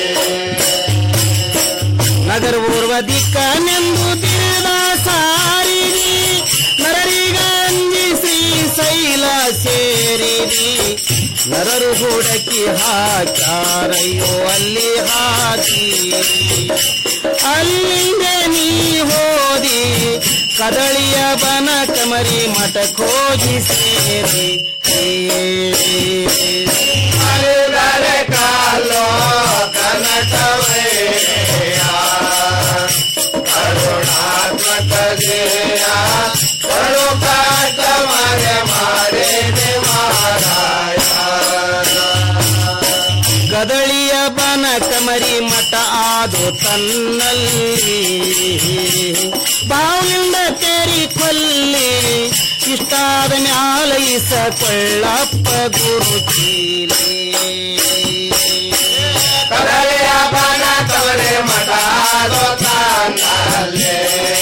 ನಗರ ಪೂರ್ವ ದಿಕ್ಕನೆಂದು ತಿಳಿದ ಸಾರಿದಿ ನರರಿಗಂಜಿಸಿ ಶೈಲ ಸೇರಿದಿ ನರರು ಹುಡಕಿ ಹಾಕ್ಯಾರಯ್ಯೋ ಅಲ್ಲಿ ಹಾಕಿ ಅಲ್ಲಿಂದ ನೀ ಹೋದಿ ಕದಳಿಯ ಬನ ಕಮರಿ ಮಠ ಹೋಗಿ ಸೇರಿ ಅಲೆದರೆ ಕಾಲೋ ಕನಕವಯ್ಯ ಕರುಣಾತ್ಮಕ ಜಯ ಕರು ಕಾಟ ಮರೆ ಮಾರೆ ಮಾರಾಯ ಗದಳಿಯ ಬನ ಕಮರಿ ಮಠ ಆದು ತನ್ನಲ್ಲಿ ಬಾವಿಂದ ತೆರಿ ಕೊಲ್ಲಿ ಇಷ್ಟಾದ ಮ್ಯಾಲೈಸ ಕೊಳ್ಳಪ್ಪ ಗುರುಚೀಲೆ ಕದಳಿಯ ಬನ ಕಮರಿ ಮಠ ಆದು ತನ್ನಲ್ಲಿ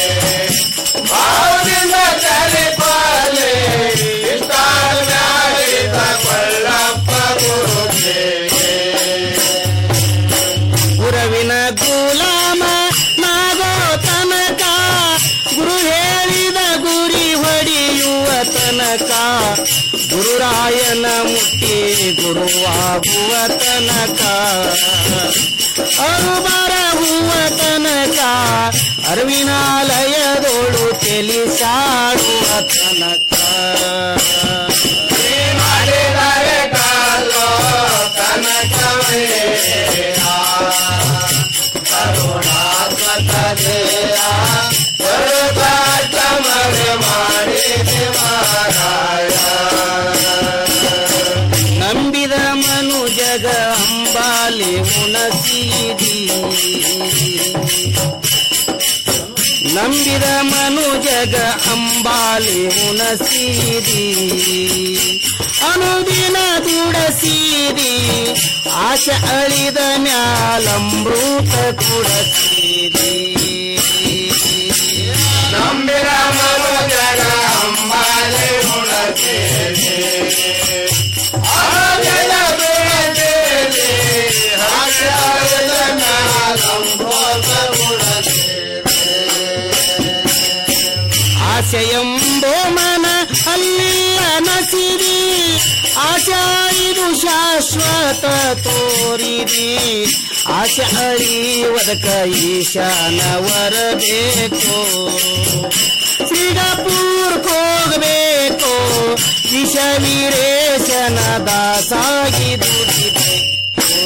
ಬಾವಿಂದ ತೆರಿ ಕೊಲ್ಲಿ ಇಷ್ಟಾದ ಮ್ಯಾಲೈಸ ಕೊಳ್ಳಪ್ಪ ಗುರುಚೀಲೆ ಗುರುವಿನ ಗುಲಾಮ ನಾಗೋ ತನಕ ಗುರು ಹೇಳಿದ ಗುರಿ ಹೊಡೆಯುವ ತನಕ ಗುರುರಾಯನ ಮುಟ್ಟಿ ಗುರುವಾಗುವ ತನಕ ಅರುಬರ ಹೂವ ತನಕ ಅರವಿನಾಲಯದೋಳು ತಿಳಿಸಾಡುವ ತನಕ ಮಾಡಿದರೆ ಕಾಲೋ ಕನಕವೇ ಕರುಣಾತ್ಮಕ ದೇಯ ಕರುಣಾಟ ಮರೆ ಮಾಡಿದೆ ಮಾರಾಯ ನಂಬಿದ ಮನುಜಗ ಅಂಬಾಲಿ ಉಣಸೀದಿ ನಂಬಿದ ಮನುಜಗ ಅಂಬಾಲಿ ಉಣಸೀದಿ ಅನುದಿನ ದುಡಸೀದಿ ಆಶೆ ಅಳಿದ ಮ್ಯಾಲಮೃತ ಕುಡಸೀದಿ ನಂಬಿದ ಮನುಜಗ ಅಂಬಾಲಿ ಉಣಸೀದಿ ಆಶೆಯ ಬೇಡೇದಿ, ಆಶೆ ಅಳಿದ ಮ್ಯಾಲಮೃತ ಆಶೆಯಂಬೋ ಮನ ಅಲ್ಲಿಲ್ಲ ನಸಿರಿ ಆಶಾ ಇದು ಶಾಶ್ವತ ತೋರಿದಿ ಆಶೆ ಅಳಿವದಕ ಈಶಾನ ವರಬೇಕು ಸಿಂಗಾಪುರ್ ಹೋಗಬೇಕು ವಿಷವೀರೇಶನ ದಾಸಾಗಿ ದುಡಿಬೇಕು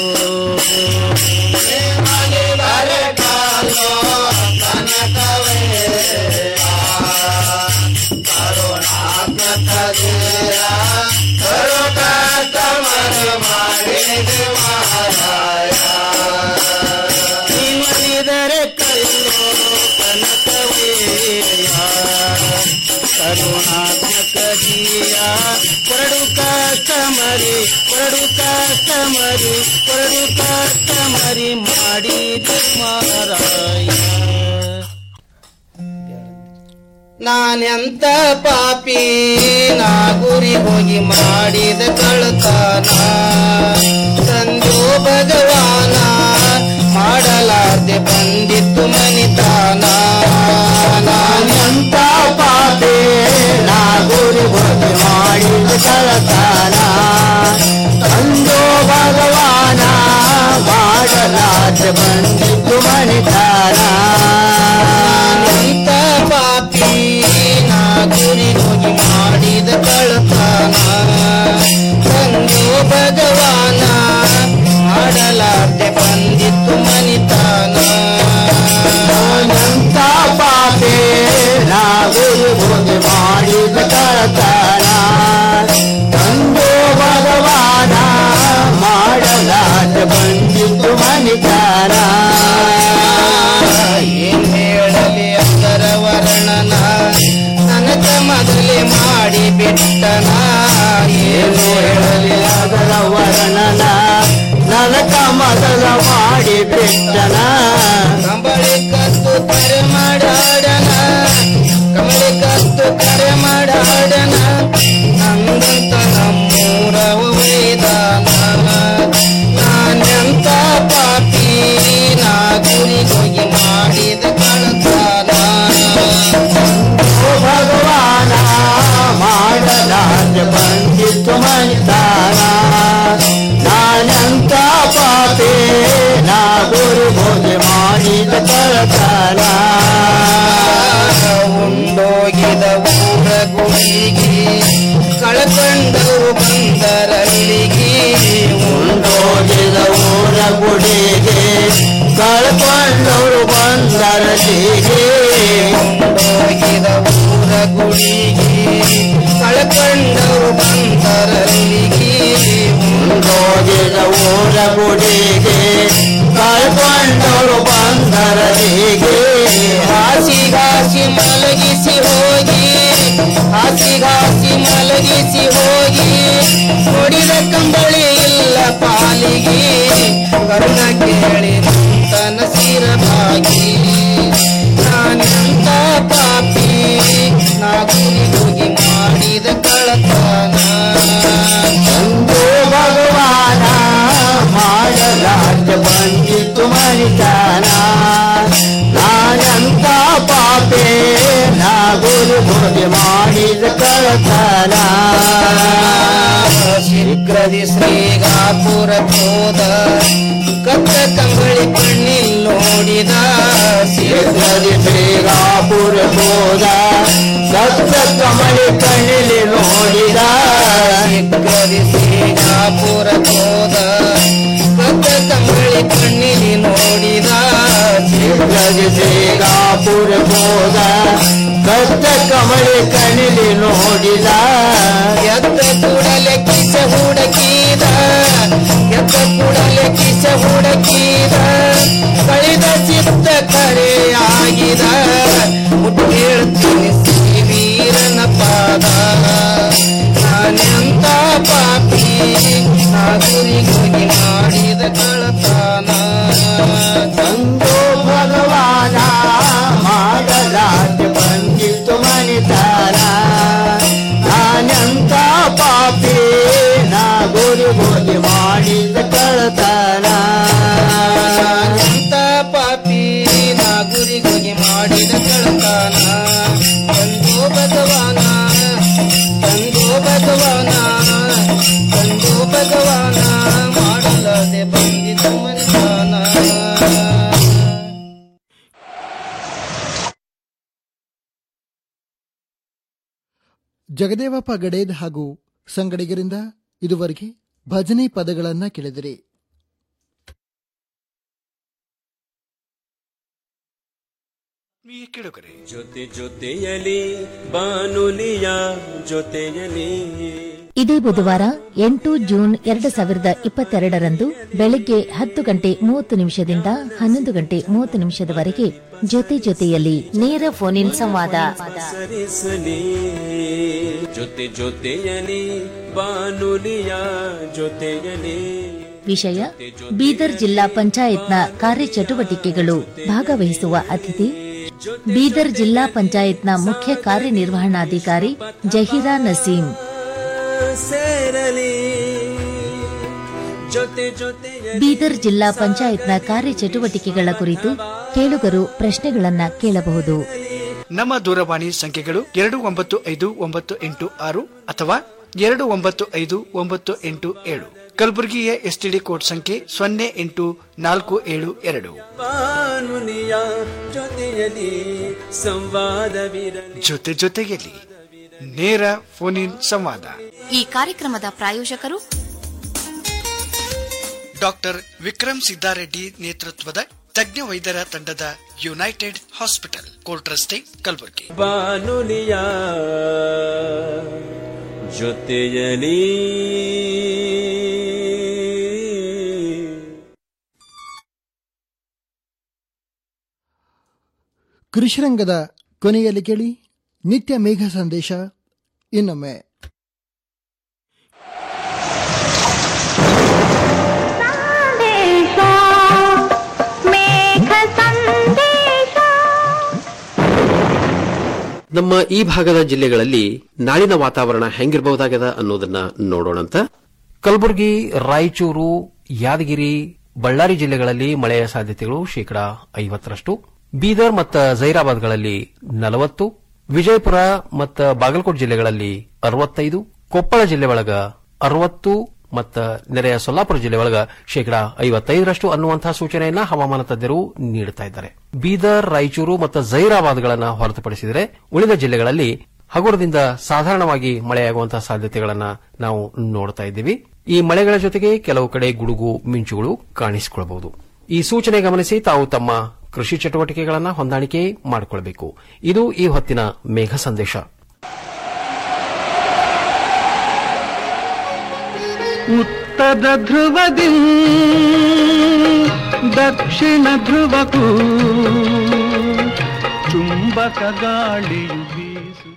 ಕಾಲೋ ಕನಕವೇ ಕರುಣಾತ್ಮಕ ದೇಯ ಕರುಣಾಟ ಮರೆ ಮಾಡಿದೆ ಮಾರಾಯ ನಿಮ್ಮನಿದರೆ ಕಲ್ಲೋ ಕನಕವೇಯ ಕರುಣಾತ್ಮಕ ಜೀಯ ಕೊರಡು ಕಮರಿ ಕೊರಡು ಕಮರಿ ಕೊರಡು ಕಮರಿ ಮಾಡಿದೆ ಮಾರಾಯ ನಾನೆಂತ ಪಾಪಿ ನಾ ಗುರಿ ಹೋಗಿ ಮಾಡಿದ ಕಳತಾನ ತಂದೋ ಭಗವಾನ ಮಾಡಲಾರ್ದೆ ಬಂದಿತ್ತು ಮನಿತಾನ ನಾನೆಂತ ಪಾಪಿ ನಾ ಗುರಿ ಹೋಗಿ ಮಾಡಿದ ಕಳತಾನ ತಂದೋ ಭಗವಾನ ಮಾಡಲಾರ್ದೆ ಬಂದಿತ್ತು ಮನಿತಾನ ನಾನೆಂತ ಪಾಪಿ ನಾ ಗುರಿ ಹೋಗಿ ಮಾಡಿದ ಕಳತಾನ ತಂದೋ ಭಗವಾನ ಮಾಡಲಾರ್ದೆ ಬಂದಿತ್ತು ಮನಿತಾನ ನಂತ ಪಾಪೆ ಕಳಕಂಡವರು ಬಂದರಲ್ಲಿಗೆ ಉಂಡೋಗಿದ ಊರ ಗುಡಿಗೆ ಕಳ್ಕೊಂಡವರು ಬಂದರಲ್ಲಿಗೆ ಉಂಡೋಗಿದ ಊರ ಗುಡಿಗೆ ಕಳ್ಕೊಂಡವರು ಬಂದರಲ್ಲಿಗೆ ಉಂಡೋಗಿದ ಊರ ಗುಡಿಗೆ ಕಳ್ಕೊಂಡವರು ಬಂದರಲ್ಲಿಗೆ ಹಾಸಿಗಾಸಿ ಮಲಗಿಸಿ ಹೋಗಿ ಹಾಸಿಗಾಸಿ ಮಲಗಿಸಿ ಹೋಗಿ ಹೊಡಿದ ಕಂಬಳಿ ಇಲ್ಲ ಪಾಲಿಗೆ ಕರುಣ ಕೇಳಿ ತನ ಸಿರಬಾಗಿ ನಾನೆಂತ ಪಾಪಿ ನಾ ಗುರಿ ಹೋಗಿ ಮಾಡಿದ ಕಳತನ ತಂದು ಭಗವಾನ ಮಾಡಲಾರ್ದ ಬಂದಿತ್ತು ಮನಿತನ ನಾನಂತ ಪಾಪೆ ನಾ ಗುರು ಹೋಗಿ ಮಾಡಿದ ಕಳತನ ಶೀಘ್ರದಿ ಶ್ರೀಗಾಪುರ ಹೋದ ಕತ್ತ ಕಂಬಳಿ ಕಣ್ಣಿಲ್ ನೋಡಿದ ಶೀಘ್ರದಿ ಶ್ರೀಗಾಪುರ ಹೋದ ಕತ್ತ ಕಮಳಿ ಕಣ್ಣಿಲಿ ನೋಡಿದ ಶೀಘ್ರದಿ ಶ್ರೀಗಾಪುರ ಹೋದ ಕತ್ತ ಕಂಬಳಿ ಕಣ್ಣಿಲಿ ನೋಡಿದ ಶೀಘ್ರದಿ ಶ್ರೀಗಾಪುರ ಹೋದ ಕತ್ತ ಕಮಳಿ ಕಣ್ಣಿಲಿ ನೋಡಿದ ಎತ್ತ ಕೂಡಲೆ ಕಿಸ ಹುಡುಕಿದ ಎತ್ತ ಕೂಡಲೆ ಕಿಸ ಹುಡುಕಿದ ಕಳೆದ ಚಿತ್ತ ಕರೆಯಾಗಿದ ಮುಟ್ಟು ಹೇಳ್ತೀನಿ ಶ್ರೀ ವೀರನ ಪಾದ ನಾನೆಂತ ಪಾಪಿ ನಾ ಗುರಿಗೋಗಿ ಮಾಡಿದ ಕಳತನ ತಂದು ಭಗವಾನ ಮಾಡಲಾರ್ದೆ ಬಂದಿತ್ತು ಮನಿತನ ನಾನೆಂತ ಪಾಪಿ ನಾ ಗುರಿ ಹೋಗಿ ಮಾಡಿದ ಕಳತನ ನಾನೆಂತ ಪಾಪಿ ನಾ ಗುರಿ ಹೋಗಿ ಮಾಡಿದ ಕಳತನ ತಂದೋ ಭಗವಾನ ತಂದೋ ಭಗವಾನ ತಂದೋ ಭಗವಾನ ಮಾಡಲಾದೆ ಬಂದಿತು ಮನಿತನ ಜಗದೇವಪ್ಪ ಗಡೇದ್ ಹಾಗೂ ಸಂಗಡಿಗರಿಂದ ಇದುವರೆಗೆ ಭಜನೆ ಪದಗಳನ್ನ ಕೇಳಿದಿರಿ ಜೊತೆ ಜೊತೆಯಲಿ ಬಾನುಲಿಯ ಜೊತೆಯಲಿ ಇದೇ ಬುಧವಾರ ಎಂಟು ಜೂನ್ ಎರಡು ಸಾವಿರದ ಇಪ್ಪತ್ತೆರಡರಂದು ಬೆಳಗ್ಗೆ ಹತ್ತು ಗಂಟೆ ಮೂವತ್ತು ನಿಮಿಷದಿಂದ ಹನ್ನೊಂದು ಗಂಟೆ ಮೂವತ್ತು ನಿಮಿಷದವರೆಗೆ ಜೊತೆ ಜೊತೆಯಲ್ಲಿ ನೇರ ಫೋನ್ ಇನ್ ಸಂವಾದ ಸರಿಸಲಿ ಜೊತೆ ಜೊತೆಯಲಿ ಬಾನುಲಿಯ ಜೊತೆಯಲಿ ವಿಷಯ ಬೀದರ್ ಜಿಲ್ಲಾ ಪಂಚಾಯತ್ನ ಕಾರ್ಯಚಟುವಟಿಕೆಗಳು ಭಾಗವಹಿಸುವ ಅತಿಥಿ ಬೀದರ್ ಜಿಲ್ಲಾ ಪಂಚಾಯತ್ನ ಮುಖ್ಯ ಕಾರ್ಯನಿರ್ವಹಣಾಧಿಕಾರಿ ಜಹೀರಾ ನಸೀಂ ಸೇರಲಿ ಜೊತೆ ಜೊತೆಯಲಿ ಬೀದರ್ ಜಿಲ್ಲಾ ಪಂಚಾಯತ್ನ ಕಾರ್ಯಚಟುವಟಿಕೆಗಳ ಕುರಿತು ಕೇಳುಗರು ಪ್ರಶ್ನೆಗಳನ್ನ ಕೇಳಬಹುದು ನಮ್ಮ ದೂರವಾಣಿ ಸಂಖ್ಯೆಗಳು ಎರಡು ಒಂಬತ್ತು ಐದು ಒಂಬತ್ತು ಎಂಟು ಆರು ಅಥವಾ ಎರಡು ಒಂಬತ್ತು ಐದು ಒಂಬತ್ತು ಎಂಟು ಏಳು ಕಲಬುರಗಿಯ ಎಸ್ಟಿಡಿ ಕೋಡ್ ಸಂಖ್ಯೆ ಸೊನ್ನೆ ಎಂಟು ನಾಲ್ಕು ಏಳು ಎರಡು ಬಾನುಲಿಯ ಜೊತೆಯಲಿ ಸಂವಾದವಿರಲಿ ಜೊತೆ ಜೊತೆಯಲ್ಲಿ ನೇರ ಫೋನ್ ಇನ್ ಸಂವಾದ ಈ ಕಾರ್ಯಕ್ರಮದ ಪ್ರಾಯೋಜಕರು ಡಾಕ್ಟರ್ ವಿಕ್ರಮ್ ಸಿದ್ದಾರೆಡ್ಡಿ ನೇತೃತ್ವದ ತಜ್ಞ ವೈದ್ಯರ ತಂಡದ ಯುನೈಟೆಡ್ ಹಾಸ್ಪಿಟಲ್ ಕೋರ್ಟ್ ರಸ್ತೆ ಕಲಬುರಗಿ ಬಾನುಲಿಯ ಜೊತೆಯಲಿ ಕೃಷಿರಂಗದ ಕೊನೆಯಲ್ಲಿ ಕೇಳಿ ನಿತ್ಯ ಮೇಘ ಸಂದೇಶ ಇನ್ನೊಮ್ಮೆ ನಮ್ಮ ಈ ಭಾಗದ ಜಿಲ್ಲೆಗಳಲ್ಲಿ ನಾಳಿನ ವಾತಾವರಣ ಹೆಂಗಿರಬಹುದಾಗದ ಅನ್ನೋದನ್ನ ನೋಡೋಣಂತ ಕಲಬುರಗಿ ರಾಯಚೂರು ಯಾದಗಿರಿ ಬಳ್ಳಾರಿ ಜಿಲ್ಲೆಗಳಲ್ಲಿ ಮಳೆಯ ಸಾಧ್ಯತೆಗಳು ಶೇಕಡಾ ಐವತ್ತರಷ್ಟು ಬೀದರ್ ಮತ್ತು ಜೈರಾಬಾದ್ಗಳಲ್ಲಿ ನಲವತ್ತು ವಿಜಯಪುರ ಮತ್ತು ಬಾಗಲಕೋಟೆ ಜಿಲ್ಲೆಗಳಲ್ಲಿ ಅರವತ್ತೈದು ಕೊಪ್ಪಳ ಜಿಲ್ಲೆ ಒಳಗ ಅರವತ್ತು ಮತ್ತು ನೆರೆಯ ಸೊಲ್ಲಾಪುರ ಜಿಲ್ಲೆ ಒಳಗ ಶೇಕಡಾ ಐವತ್ತೈದರಷ್ಟು ಅನ್ನುವಂತಹ ಸೂಚನೆಯನ್ನ ಹವಾಮಾನ ತಜ್ಞರು ನೀಡುತ್ತಾ ಇದ್ದಾರೆ ಬೀದರ್ ರಾಯಚೂರು ಮತ್ತು ಜೈರಾಬಾದ್ಗಳನ್ನು ಹೊರತುಪಡಿಸಿದರೆ ಉಳಿದ ಜಿಲ್ಲೆಗಳಲ್ಲಿ ಹಗುರದಿಂದ ಸಾಧಾರಣವಾಗಿ ಮಳೆಯಾಗುವಂತಹ ಸಾಧ್ಯತೆಗಳನ್ನ ನಾವು ನೋಡ್ತಾ ಇದ್ದೀವಿ ಈ ಮಳೆಗಳ ಜೊತೆಗೆ ಕೆಲವು ಕಡೆ ಗುಡುಗು ಮಿಂಚುಗಳು ಕಾಣಿಸಿಕೊಳ್ಳಬಹುದು ಈ ಸೂಚನೆ ಗಮನಿಸಿ ತಾವು ತಮ್ಮ ಕೃಷಿ ಚಟುವಟಿಕೆಗಳನ್ನ ಹೊಂದಾಣಿಕೆ ಮಾಡಿಕೊಳ್ಳಬೇಕು ಇದು ಈ ಹೊತ್ತಿನ ಮೇಘ ಸಂದೇಶ ಉತ್ತರ ಧ್ರುವದಿ ದಕ್ಷಿಣ ಧ್ರುವಕ್ಕೂ ಚುಂಬಕ ಗಾಳಿಯು ಬೀಸು